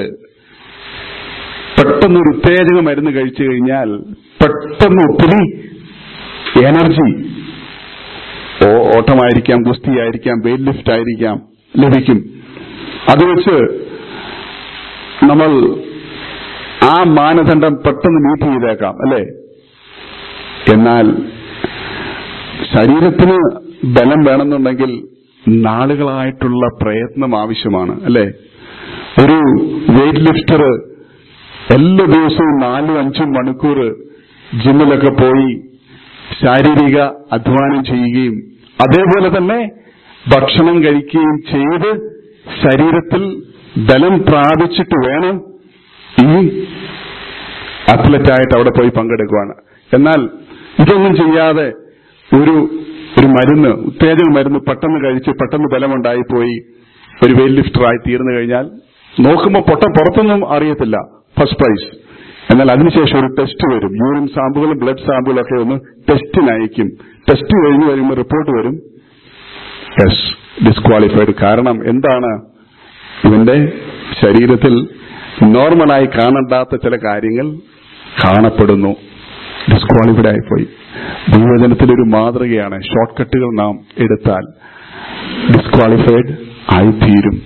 പെട്ടെന്ന് ഒരു ഉത്തേജക മരുന്ന് കഴിച്ചു കഴിഞ്ഞാൽ പെട്ടെന്ന് ഒത്തിരി എനർജി ഓ- ഓട്ടമായിരിക്കാം ഗുസ്തിയായിരിക്കാം വെയിറ്റ് ലിഫ്റ്റ് ആയിരിക്കാം ലഭിക്കും അത് വെച്ച് നമ്മൾ ആ മാനദണ്ഡം പെട്ടെന്ന് മീറ്റ് ചെയ്തേക്കാം അല്ലേ എന്നാൽ ശരീരത്തിന് ബലം വേണമെന്നുണ്ടെങ്കിൽ നാളുകളായിട്ടുള്ള പ്രയത്നം ആവശ്യമാണ് അല്ലേ ഒരു വെയിറ്റ് ലിഫ്റ്റർ എല്ലാ ദിവസവും നാലും അഞ്ചും മണിക്കൂർ ജിമ്മിലൊക്കെ പോയി ശാരീരിക അധ്വാനം ചെയ്യുകയും അതേപോലെ തന്നെ ഭക്ഷണം കഴിക്കുകയും ചെയ്ത് ശരീരത്തിൽ ബലം പ്രാപിച്ചിട്ട് വേണം ഈ അത്ലറ്റായിട്ട് അവിടെ പോയി പങ്കെടുക്കുവാണ് എന്നാൽ ഇതൊന്നും ചെയ്യാതെ ഒരു ഒരു മരുന്ന് ഉത്തേജക മരുന്ന് പെട്ടെന്ന് കഴിച്ച് പെട്ടെന്ന് ബലമുണ്ടായിപ്പോയി ഒരു വെയിറ്റ് ലിഫ്റ്ററായി തീർന്നു കഴിഞ്ഞാൽ നോക്കുമ്പോൾ പൊട്ട പുറത്തൊന്നും അറിയത്തില്ല ഫസ്റ്റ് പ്രൈസ് എന്നാൽ അതിനുശേഷം ഒരു ടെസ്റ്റ് വരും യൂറിൻ സാമ്പിളും ബ്ലഡ് സാമ്പിളും ഒക്കെ ഒന്ന് ടെസ്റ്റിന് അയക്കും ടെസ്റ്റ് കഴിഞ്ഞ് വരുമ്പോൾ റിപ്പോർട്ട് വരും യെസ് ഡിസ്ക്വാളിഫൈഡ് കാരണം എന്താണ് ഇവന്റെ ശരീരത്തിൽ നോർമലായി കാണണ്ടാത്ത ചില കാര്യങ്ങൾ കാണപ്പെടുന്നു ഡിസ്ക്വാളിഫൈഡ് ആയിപ്പോയി ദൈവജനത്തിലൊരു മാതൃകയാണ് ഷോർട്ട് കട്ടുകൾ നാം എടുത്താൽ ഡിസ്ക്വാളിഫൈഡ് ആയിത്തീരും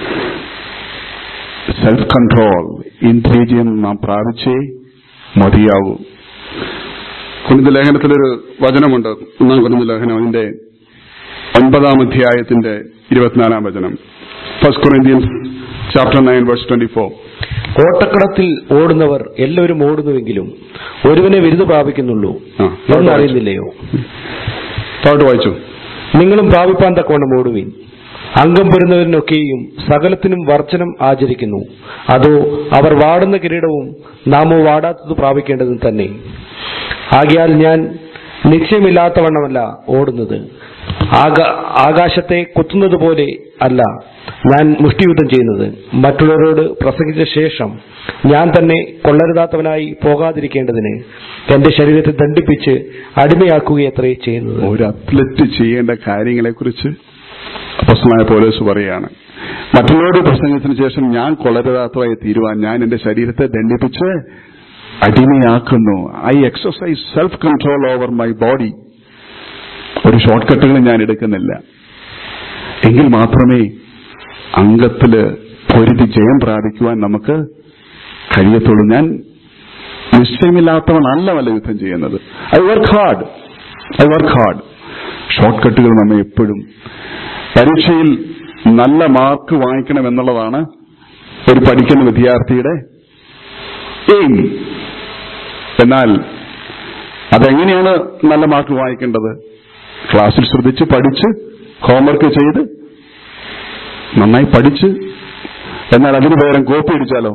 സെൽഫ് കൺട്രോൾ ഇന്ദ്രിയം നാം പ്രാപിച്ചേ മതിയാവൂ കുണിത ലേഖനത്തിലൊരു വചനമുണ്ട് ഒന്നാം കുണിത ലേഖനം അതിന്റെ ഒൻപതാം അധ്യായത്തിന്റെ ഇരുപത്തിനാലാം വചനം first Corinthians chapter nine verse twenty four ഓട്ടക്കടത്തിൽ ഓടുന്നവർ എല്ലാവരും ഓടുന്നുവെങ്കിലും ഒരുവനെ വിരുദ് പ്രാപിക്കുന്നുള്ളൂ ആ, എന്നറിയുന്നില്ലയോ താഴോട്ട് വായിച്ചു നിങ്ങളും പ്രാപിപ്പാൻ തക്കവണ്ണം ഓടുവിൻ അംഗം പൊരുന്നവരിനൊക്കെയും സകലത്തിനും വർജനം ആചരിക്കുന്നു അതോ അവർ വാടുന്ന കിരീടവും നാമോ വാടാത്തത് പ്രാപിക്കേണ്ടതും തന്നെ ആകയാൽ ഞാൻ നിശ്ചയമില്ലാത്തവണ്ണമല്ല ഓടുന്നത് ആകാ- ആകാശത്തെ കുത്തുന്നത് പോലെ അല്ല ഞാൻ മുഷ്ടിയുദ്ധം ചെയ്യുന്നത് മറ്റുള്ളവരോട് പ്രസംഗിച്ച ശേഷം ഞാൻ തന്നെ കൊള്ളരുതാത്തവനായി പോകാതിരിക്കേണ്ടതിന് എന്റെ ശരീരത്തെ ദണ്ഡിപ്പിച്ച് അടിമയാക്കുകയത്രേ ചെയ്യുന്നത് ഒരു അത്ലറ്റ് ചെയ്യേണ്ട കാര്യങ്ങളെക്കുറിച്ച് അപ്പസ്തലനായ പോലീസ് പറയാണ് മറ്റുള്ളവരുടെ പ്രസംഗത്തിന് ശേഷം ഞാൻ കൊളരുതാത്തതായി തീരുവാൻ ഞാൻ എന്റെ ശരീരത്തെ ദണ്ഡിപ്പിച്ച് അടിമയാക്കുന്നു I exercise self control over my body ഒരു ഷോർട്ട് കട്ടുകളും ഞാൻ എടുക്കുന്നില്ല എങ്കിൽ മാത്രമേ അംഗത്തില് പൊരുതി ജയം പ്രാപിക്കുവാൻ നമുക്ക് കഴിയത്തുള്ളൂ ഞാൻ നിശ്ചയമില്ലാത്തവനല്ല വല്ല യുദ്ധം ചെയ്യുന്നത് I work hard I work hard short കട്ടുകൾ നമ്മെ എപ്പോഴും പരീക്ഷയിൽ നല്ല മാർക്ക് വാങ്ങിക്കണം എന്നുള്ളതാണ് ഒരു പഠിക്കുന്ന വിദ്യാർത്ഥിയുടെ എയിം എന്നാൽ അതെങ്ങനെയാണ് നല്ല മാർക്ക് വാങ്ങിക്കേണ്ടത് ക്ലാസ്സിൽ ശ്രദ്ധിച്ച് പഠിച്ച് ഹോംവർക്ക് ചെയ്ത് നന്നായി പഠിച്ച് എന്നാൽ അതിന് പകരം കോപ്പി അടിച്ചാലോ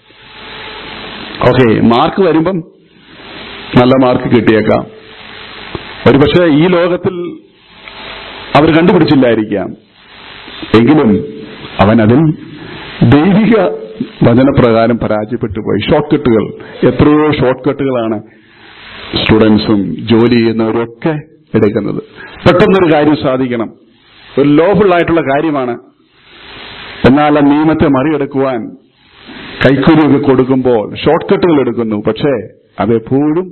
ഓക്കെ മാർക്ക് വരുമ്പം നല്ല മാർക്ക് കിട്ടിയേക്കാം ഒരുപക്ഷെ ഈ ലോകത്തിൽ അവർ കണ്ടുപിടിച്ചില്ലായിരിക്കാം എങ്കിലും അവൻ അതിൽ ദൈവിക വചനപ്രകാരം പരാജയപ്പെട്ടു പോയി ഷോർട്ട് കട്ടുകൾ എത്രയോ ഷോർട്ട് കട്ടുകളാണ് സ്റ്റുഡൻസും ജോലി ചെയ്യുന്നവരൊക്കെ എടുക്കുന്നത് പെട്ടെന്നൊരു കാര്യം സാധിക്കണം ഒരു ലോഫുൾ ആയിട്ടുള്ള കാര്യമാണ് എന്നാൽ ആ നിയമത്തെ മറികടക്കുവാൻ കൈക്കൂലിയൊക്കെ കൊടുക്കുമ്പോൾ ഷോർട്ട് കട്ടുകൾ എടുക്കുന്നു പക്ഷേ അതെപ്പോഴും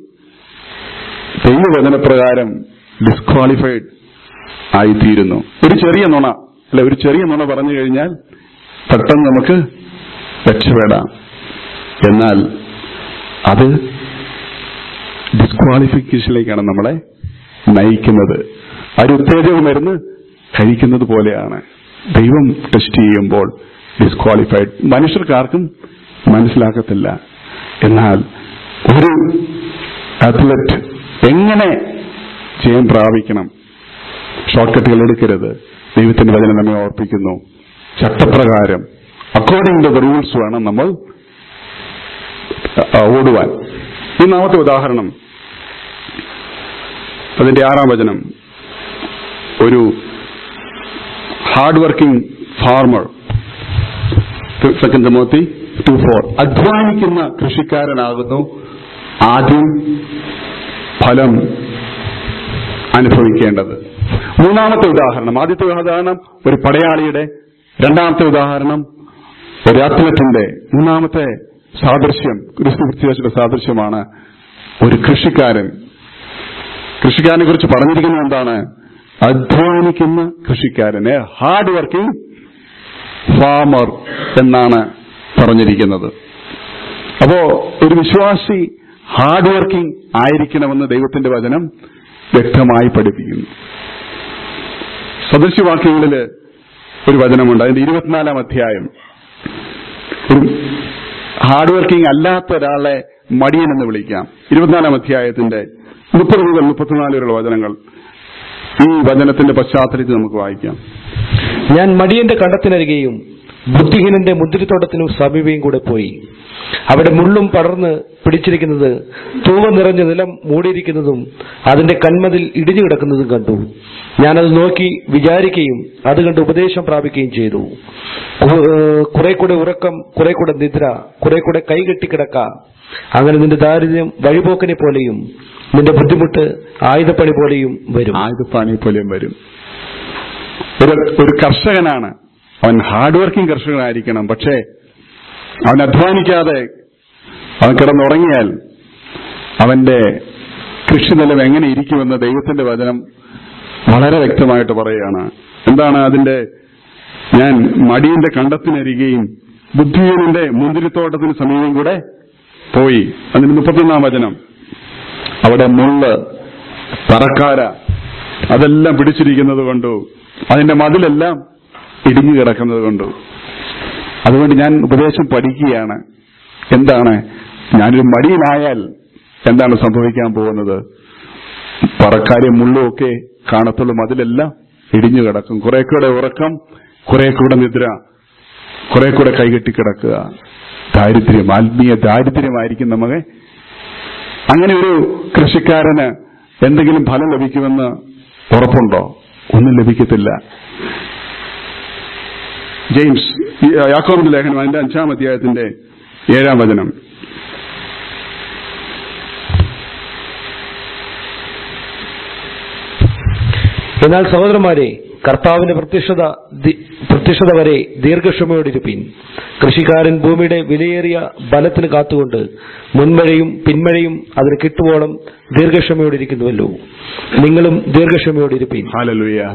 ദൈവവചനപ്രകാരം ഡിസ്ക്വാളിഫൈഡ് ആയിത്തീരുന്നു ഒരു ചെറിയ നുണ അല്ലെ ഒരു ചെറിയ നുണ പറഞ്ഞു കഴിഞ്ഞാൽ പെട്ടെന്ന് നമുക്ക് രക്ഷപ്പെടാം എന്നാൽ അത് ഡിസ്ക്വാളിഫിക്കേഷനിലേക്കാണ് നമ്മളെ നയിക്കുന്നത് ആ ഒരു ഉത്തേജക മരുന്ന് കഴിക്കുന്നത് പോലെയാണ് ദൈവം ടെസ്റ്റ് ചെയ്യുമ്പോൾ ഡിസ്ക്വാളിഫൈഡ് മനുഷ്യർക്കാർക്കും മനസ്സിലാക്കത്തില്ല എന്നാൽ ഒരു അത്ലറ്റ് എങ്ങനെ ജയം പ്രാപിക്കണം ഷോർട്ട് കട്ടുകൾ എടുക്കരുത് ദൈവത്തിന്റെ വചനം നമ്മെ ഓർപ്പിക്കുന്നു ചട്ടപ്രകാരം അക്കോർഡിംഗ് ടു ദ റൂൾസ് വേണം നമ്മൾ ആ, ഓടുവാൻ ഈ നാമത്തെ ഉദാഹരണം അതിന്റെ ആറാം വചനം ഒരു hard working farmer second Timothy two four അധ്വാനിക്കുന്ന കൃഷിക്കാരനാകുന്നു ആദ്യം ഫലം അനുഭവിക്കേണ്ടത് മൂന്നാമത്തെ ഉദാഹരണം ആദ്യത്തെ ഉദാഹരണം ഒരു പടയാളിയുടെ രണ്ടാമത്തെ ഉദാഹരണം ഒരു അത്ലറ്റിന്റെ മൂന്നാമത്തെ സാദൃശ്യം ക്രിസ്തു വൃത്തിയാച്ചിയുടെ സാദൃശ്യമാണ് ഒരു കൃഷിക്കാരൻ കൃഷിക്കാരനെ കുറിച്ച് പറഞ്ഞിരിക്കുന്നത് എന്താണ് അധ്വാനിക്കുന്ന കൃഷിക്കാരനെ ഹാർഡ് വർക്കിംഗ് ഫാമർ എന്നാണ് പറഞ്ഞിരിക്കുന്നത് അപ്പോ ഒരു വിശ്വാസി ഹാർഡ് വർക്കിംഗ് ആയിരിക്കണമെന്ന് ദൈവത്തിന്റെ വചനം വ്യക്തമായി പഠിപ്പിക്കുന്നു സദൃശ്യവാക്യങ്ങളിൽ ഒരു വചനമുണ്ട് അതിന്റെ ഇരുപത്തിനാലാം അധ്യായം ഒരു ഹാർഡ് വർക്കിംഗ് അല്ലാത്ത ഒരാളെ മടിയൻ എന്ന് വിളിക്കാം ഇരുപത്തിനാലാം അധ്യായത്തിന്റെ മുപ്പത് മുതൽ മുപ്പത്തിനാല് വരെയുള്ള വചനങ്ങൾ ഈ വചനത്തിന്റെ പശ്ചാത്തലത്തിൽ നമുക്ക് വായിക്കാം ഞാൻ മടിയന്റെ കണ്ടത്തിനരികെയും ബുദ്ധിഹീനന്റെ മുന്തിരിത്തോട്ടത്തിനും സമീപയും കൂടെ പോയി അവിടെ മുള്ളും പടർന്ന് പിടിച്ചിരിക്കുന്നത് തൂവ നിറഞ്ഞ നിലം മൂടിയിരിക്കുന്നതും അതിന്റെ കന്മതിൽ ഇടിഞ്ഞു കിടക്കുന്നതും കണ്ടു ഞാനത് നോക്കി വിചാരിക്കുകയും അത് കണ്ട് ഉപദേശം പ്രാപിക്കുകയും ചെയ്തു കു- ഏഹ് കുറെ കൂടെ ഉറക്കം കുറെ കൂടെ നിദ്ര കുറെ കൂടെ കൈകെട്ടിക്കിടക്ക അങ്ങനെ നിന്റെ ദാരിദ്ര്യം വഴിപോക്കനെ പോലെയും നിന്റെ ബുദ്ധിമുട്ട് ആയുധപ്പണി പോലെയും വരും ആയുധപ്പാണി പോലെയും വരും ഒരു ഒരു കർഷകനാണ് അവൻ ഹാർഡ് വർക്കിംഗ് കർഷകനായിരിക്കണം പക്ഷേ അവൻ അധ്വാനിക്കാതെ അവൻ കിടന്നുറങ്ങിയാൽ അവന്റെ കൃഷിനിലം എങ്ങനെ ഇരിക്കുമെന്ന് ദൈവത്തിന്റെ വചനം വളരെ വ്യക്തമായിട്ട് പറയുകയാണ് എന്താണ് അതിന്റെ ഞാൻ മടിയന്റെ കണ്ടത്തിനരികെയും ബുദ്ധിഹീനന്റെ മുന്തിരിത്തോട്ടത്തിന് സമീപം കൂടെ പോയി അതിന് മുപ്പത്തൊന്നാം വചനം അവിടെ മുള്ള് തറക്കാര അതെല്ലാം പിടിച്ചിരിക്കുന്നത് കൊണ്ടു അതിന്റെ മതിലെല്ലാം ഇടിഞ്ഞു കിടക്കുന്നത് കൊണ്ടു അതുകൊണ്ട് ഞാൻ ഉപദേശം പഠിക്കുകയാണ് എന്താണ് ഞാനൊരു മടിയനായാൽ എന്താണ് സംഭവിക്കാൻ പോകുന്നത് പറക്കാരും മുള്ളും ഒക്കെ കാണത്തുള്ളൂ അതിലെല്ലാം ഇടിഞ്ഞു കിടക്കും കുറെ കൂടെ ഉറക്കം കുറെ കൂടെ നിദ്ര കുറെ കൂടെ കൈകെട്ടി കിടക്കുക ദാരിദ്ര്യം ആത്മീയ ദാരിദ്ര്യമായിരിക്കും നമുക്ക് അങ്ങനെ ഒരു കൃഷിക്കാരന് എന്തെങ്കിലും ഫലം ലഭിക്കുമെന്ന് ഉറപ്പുണ്ടോ ഒന്നും ലഭിക്കത്തില്ല ജെയിംസ് ഈ യാക്കോബിന്റെ ലേഖനം അതിന്റെ അഞ്ചാം അധ്യായത്തിന്റെ ഏഴാം വചനം എന്നാൽ സഹോദരന്മാരെ കർത്താവിന്റെ പ്രത്യക്ഷത ദി- പ്രത്യക്ഷത വരെ ദീർഘക്ഷമയോടിരുപ്പീൻ കൃഷിക്കാരൻ ഭൂമിയുടെ വിലയേറിയ ബലത്തിന് കാത്തുകൊണ്ട് മുൻമഴയും പിന്മഴയും അതിന് കിട്ടുവോളം ദീർഘക്ഷമയോടിരിക്കുന്നുവല്ലോ നിങ്ങളും ദീർഘക്ഷമയോടിരുപ്പീൻ ഹാലലുയ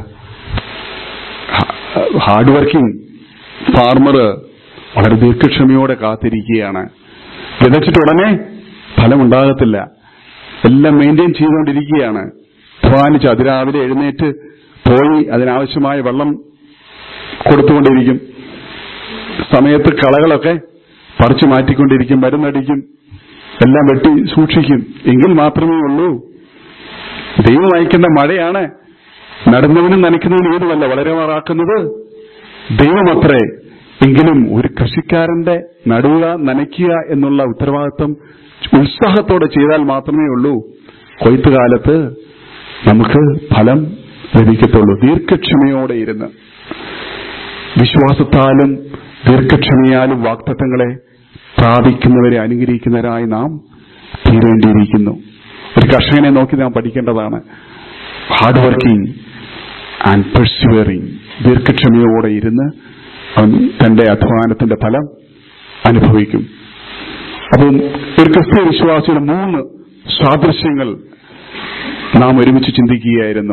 ഹാർഡ് വർക്കിംഗ് ഫാർമർ വളരെ ദീർഘക്ഷമയോടെ കാത്തിരിക്കുകയാണ് വിതച്ചിട്ട് ഉടനെ ഫലമുണ്ടാകത്തില്ല എല്ലാം മെയിൻറ്റെയിൻ ചെയ്തുകൊണ്ടിരിക്കുകയാണ് അധ്വാനിച്ച് അതിരാവിലെ എഴുന്നേറ്റ് പോയി അതിനാവശ്യമായ വെള്ളം കൊടുത്തുകൊണ്ടിരിക്കും സമയത്ത് കളകളൊക്കെ പറിച്ചു മാറ്റിക്കൊണ്ടിരിക്കും മരുന്നടിക്കും എല്ലാം വെട്ടി സൂക്ഷിക്കും എങ്കിൽ മാത്രമേ ഉള്ളൂ ദൈവം അയക്കുന്ന മഴയാണ് നടുന്നവനും നനയ്ക്കുന്നവനും ഏതുമല്ല വളരെ മാറാക്കുന്നത് ദൈവമത്രേ എങ്കിലും ഒരു കൃഷിക്കാരന്റെ നടുക നനയ്ക്കുക എന്നുള്ള ഉത്തരവാദിത്വം ഉത്സാഹത്തോടെ ചെയ്താൽ മാത്രമേ ഉള്ളൂ കൊയ്ത്തുകാലത്ത് നമുക്ക് ഫലം ലഭിക്കത്തുള്ളൂ ദീർഘക്ഷമയോടെ ഇരുന്ന് വിശ്വാസത്താലും ദീർഘക്ഷമയാലും വാക്തത്വങ്ങളെ പ്രാപിക്കുന്നവരെ അനുഗ്രഹിക്കുന്നവരായി നാം തീരേണ്ടിയിരിക്കുന്നു ഒരു കർഷകനെ നോക്കി നാം പഠിക്കേണ്ടതാണ് ഹാർഡ് വർക്കിംഗ് ആൻഡ് പെർസിവറിംഗ് ദീർഘക്ഷമയോടെ ഇരുന്ന് അവൻ തന്റെ അധ്വാനത്തിന്റെ ഫലം അനുഭവിക്കും അപ്പം ഒരു ക്രിസ്തീയ വിശ്വാസിയുടെ മൂന്ന് സാദൃശ്യങ്ങൾ നാം ഒരുമിച്ച് ചിന്തിക്കുകയായിരുന്നു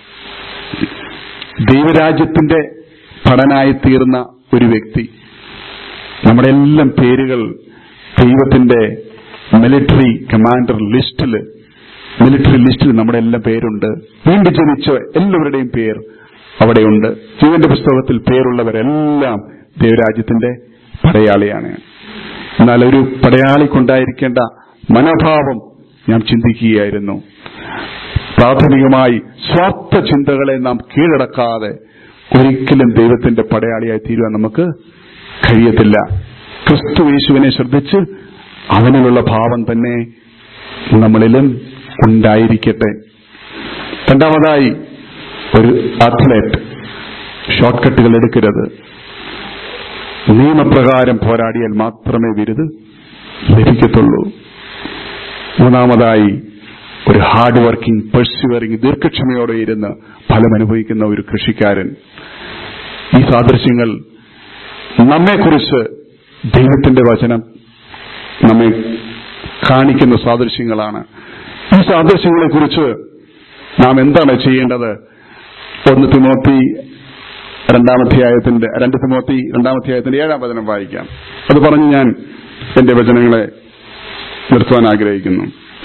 ദൈവരാജ്യത്തിന്റെ ഭടനായി തീർന്ന ഒരു വ്യക്തി നമ്മുടെ എല്ലാം പേരുകൾ ദൈവത്തിന്റെ മിലിറ്ററി കമാൻഡർ ലിസ്റ്റിൽ മിലിറ്ററി ലിസ്റ്റിൽ നമ്മുടെ എല്ലാം പേരുണ്ട് വീണ്ടും ജനിച്ച എല്ലാവരുടെയും പേർ അവിടെയുണ്ട് ജീവന്റെ പുസ്തകത്തിൽ പേരുള്ളവരെല്ലാം ദൈവരാജ്യത്തിന്റെ പടയാളിയാണ് എന്നാൽ ഒരു പടയാളിക്കുണ്ടായിരിക്കേണ്ട മനോഭാവം ഞാൻ ചിന്തിക്കുകയായിരുന്നു പ്രാഥമികമായി സ്വാർത്ഥ ചിന്തകളെ നാം കീഴടക്കാതെ ഒരിക്കലും ദൈവത്തിന്റെ പടയാളിയായി തീരുവാൻ നമുക്ക് കഴിയത്തില്ല ക്രിസ്തു യേശുവിനെ ശ്രദ്ധിച്ച് അവനിലുള്ള ഭാവം തന്നെ നമ്മളിലും ഉണ്ടായിരിക്കട്ടെ രണ്ടാമതായി ഒരു അത്ലറ്റ് ഷോർട്ട് കട്ടുകൾ എടുക്കരുത് നിയമപ്രകാരം പോരാടിയാൽ മാത്രമേ ബിരുദ് ലഭിക്കത്തുള്ളൂ മൂന്നാമതായി ഒരു ഹാർഡ് വർക്കിംഗ് പെർസ്യൂവറിംഗ് ദീർഘക്ഷമയോടെ ഇരുന്ന് ഫലം അനുഭവിക്കുന്ന ഒരു കൃഷിക്കാരൻ ഈ സാദൃശ്യങ്ങൾ നമ്മെക്കുറിച്ച് ദൈവത്തിന്റെ വചനം നമ്മെ കാണിക്കുന്ന സാദൃശ്യങ്ങളാണ് ഈ സാദൃശ്യങ്ങളെക്കുറിച്ച് നാം എന്താണ് ചെയ്യേണ്ടത് ഒന്ന് തിമോത്തി രണ്ടാമധ്യായത്തിന്റെ രണ്ട് തിമോത്തി രണ്ടാമധ്യായത്തിന്റെ ഏഴാം വചനം വായിക്കാം അത് പറഞ്ഞ് ഞാൻ എന്റെ വചനങ്ങളെ നിർത്തുവാൻ ആഗ്രഹിക്കുന്നു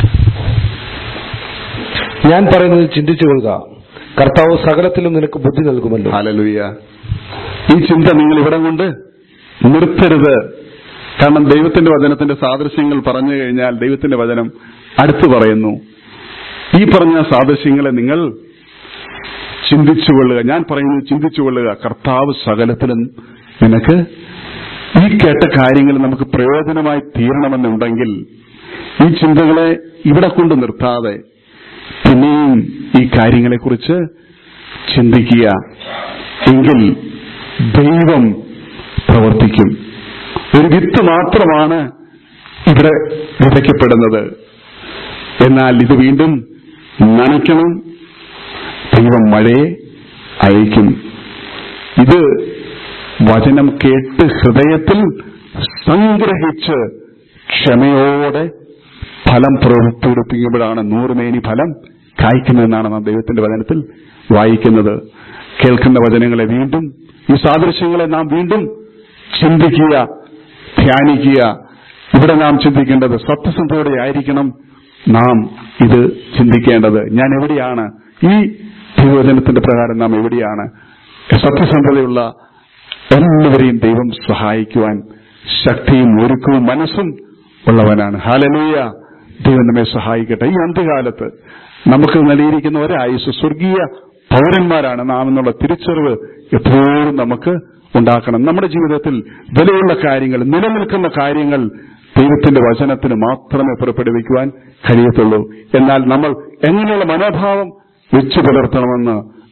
ഞാൻ പറയുന്നത് ചിന്തിച്ചു കൊള്ളുക കർത്താവ് സകലത്തിലും നിനക്ക് ബുദ്ധി നൽകുമല്ലോ ഹാലലുയ്യ ഈ ചിന്ത നിങ്ങൾ ഇവിടെ കൊണ്ട് നിർത്തരുത് കാരണം ദൈവത്തിന്റെ വചനത്തിന്റെ സാദൃശ്യങ്ങൾ പറഞ്ഞു കഴിഞ്ഞാൽ ദൈവത്തിന്റെ വചനം അടുത്തു പറയുന്നു ഈ പറഞ്ഞ സാദൃശ്യങ്ങളെ നിങ്ങൾ ചിന്തിച്ചുകൊള്ളുക ഞാൻ പറയുന്നത് ചിന്തിച്ചുകൊള്ളുക കർത്താവ് സകലത്തിലും നിനക്ക് ഈ കേട്ട കാര്യങ്ങൾ നമുക്ക് പ്രയോജനമായി തീരണമെന്നുണ്ടെങ്കിൽ ഈ ചിന്തകളെ ഇവിടെ കൊണ്ട് നിർത്താതെ പിന്നെയും ഈ കാര്യങ്ങളെക്കുറിച്ച് ചിന്തിക്കുക എങ്കിൽ ദൈവം പ്രവർത്തിക്കും ഒരു വിത്ത് മാത്രമാണ് ഇവിടെ വിതയ്ക്കപ്പെടുന്നത് എന്നാൽ ഇത് വീണ്ടും നനയ്ക്കണം ദൈവം മഴയെ അയക്കും ഇത് വചനം കേട്ട് ഹൃദയത്തിൽ സംഗ്രഹിച്ച് ക്ഷമയോടെ ഫലം പ്രവൃത്തിയെടുപ്പിക്കുമ്പോഴാണ് നൂറുമേനി ഫലം കായ്ക്കുന്നതെന്നാണ് നാം ദൈവത്തിന്റെ വചനത്തിൽ വായിക്കുന്നത് കേൾക്കുന്ന വചനങ്ങളെ വീണ്ടും ഈ സാദൃശ്യങ്ങളെ നാം വീണ്ടും ചിന്തിക്കുക ധ്യാനിക്കുക ഇവിടെ നാം ചിന്തിക്കേണ്ടത് സത്യസന്ധതയോടെ ആയിരിക്കണം നാം ഇത് ചിന്തിക്കേണ്ടത് ഞാൻ എവിടെയാണ് ഈ ദൈവവചനത്തിന്റെ പ്രകാരം നാം എവിടെയാണ് സത്യസന്ധതയുള്ള എല്ലാവരെയും ദൈവം സഹായിക്കുവാൻ ശക്തിയും ഒരുക്കവും മനസ്സും ഉള്ളവനാണ് ഹാലലൂയ ദൈവം നമ്മെ സഹായിക്കട്ടെ ഈ അന്ത്യകാലത്ത് നമുക്ക് നൽകിയിരിക്കുന്ന ഒരായുസ് സ്വർഗീയ പൗരന്മാരാണ് നാം എന്നുള്ള തിരിച്ചറിവ് എപ്പോഴും നമുക്ക് ഉണ്ടാക്കണം നമ്മുടെ ജീവിതത്തിൽ വിലയുള്ള കാര്യങ്ങൾ നിലനിൽക്കുന്ന കാര്യങ്ങൾ ദൈവത്തിന്റെ വചനത്തിന് മാത്രമേ പുറപ്പെടുവിക്കുവാൻ കഴിയത്തുള്ളൂ എന്നാൽ നമ്മൾ എങ്ങനെയുള്ള മനോഭാവം വെച്ചു പുലർത്തണമെന്ന്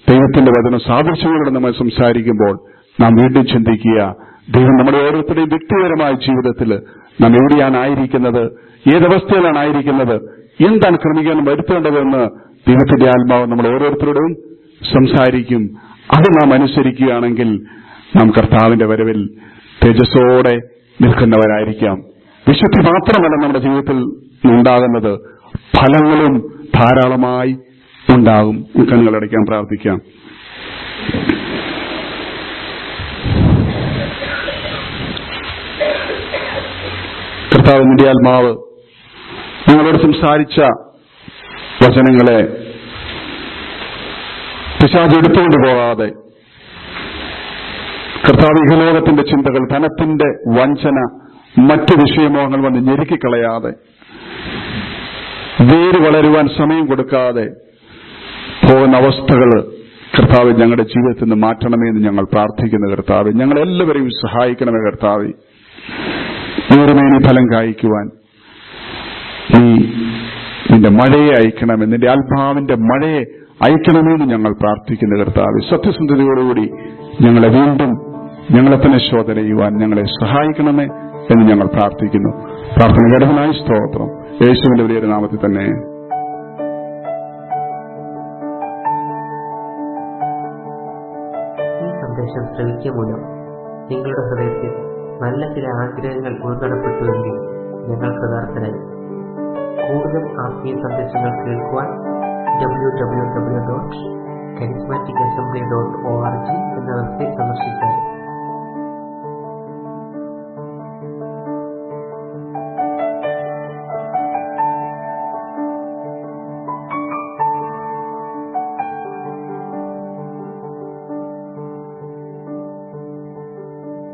ദൈവത്തിന്റെ വചനം സാദൃശ്യങ്ങളോട് നമ്മൾ സംസാരിക്കുമ്പോൾ നാം വീണ്ടും ചിന്തിക്കുക ദൈവം നമ്മുടെ ഓരോരുത്തരുടെയും വ്യക്തിപരമായ ജീവിതത്തിൽ നാം എവിടെയാണ് ആയിരിക്കുന്നത് ഏതവസ്ഥയിലാണ് ആയിരിക്കുന്നത് എന്താണ് ക്രമീകരണം വരുത്തേണ്ടതെന്ന് ദൈവത്തിന്റെ ആത്മാവ് നമ്മൾ ഓരോരുത്തരോടും സംസാരിക്കും അത് നാം അനുസരിക്കുകയാണെങ്കിൽ നാം കർത്താവിന്റെ വരവിൽ തേജസ്സോടെ നിൽക്കുന്നവരായിരിക്കാം വിശുദ്ധി മാത്രമല്ല നമ്മുടെ ജീവിതത്തിൽ ഉണ്ടാകുന്നത് ഫലങ്ങളും ധാരാളമായി ഉണ്ടാകും കണ്ണുകളടയ്ക്കാൻ പ്രാർത്ഥിക്കാം കർത്താവ് നിന്റെ ആത്മാവ് നിങ്ങളോട് സംസാരിച്ച വചനങ്ങളെ പിശാജ് എടുത്തുകൊണ്ട് പോകാതെ കർത്താവ് ഇഹലോകത്തിന്റെ ചിന്തകൾ ധനത്തിന്റെ വഞ്ചന മറ്റു വിഷയമോഹങ്ങൾ വന്ന് ഞെരുക്കിക്കളയാതെ വേര് വളരുവാൻ സമയം കൊടുക്കാതെ പോകുന്ന അവസ്ഥകൾ കർത്താവ് ഞങ്ങളുടെ ജീവിതത്തിൽ നിന്ന് മാറ്റണമേ എന്ന് ഞങ്ങൾ പ്രാർത്ഥിക്കുന്ന കർത്താവ് ഞങ്ങളെല്ലാവരെയും സഹായിക്കണമേ കർത്താവ് നൂറുമേനി ഫലം കായ്ക്കുവാൻ നീ നിന്റെ മഴയെ അയക്കണമേ നിന്റെ ആത്മാവിന്റെ മഴയെ അയക്കണമെന്ന് ഞങ്ങൾ പ്രാർത്ഥിക്കുന്ന കർത്താവ് സത്യസന്ധതയോടുകൂടി ഞങ്ങളെ വീണ്ടും ഞങ്ങളെ തന്നെ ശോധന ചെയ്യുവാൻ ഞങ്ങളെ സഹായിക്കണമേ എന്ന് ഞങ്ങൾ പ്രാർത്ഥിക്കുന്നു പ്രാർത്ഥന ഘടകനായി സ്തോത്രം യേശുവിന്റെ വലിയൊരു നാമത്തിൽ തന്നെ ഈ സന്ദേശം ശ്രവിക്കുക മൂലം നിങ്ങളുടെ ഹൃദയത്തിൽ നല്ല ചില ആഗ്രഹങ്ങൾ ഉൾക്കടപ്പെട്ടുവെങ്കിൽ ഞങ്ങൾ കൃതാർത്ഥരായി കൂടുതൽ ആത്മീയ സന്ദേശങ്ങൾ കേൾക്കുവാൻ W W W dot charismatic assembly dot O R G എന്ന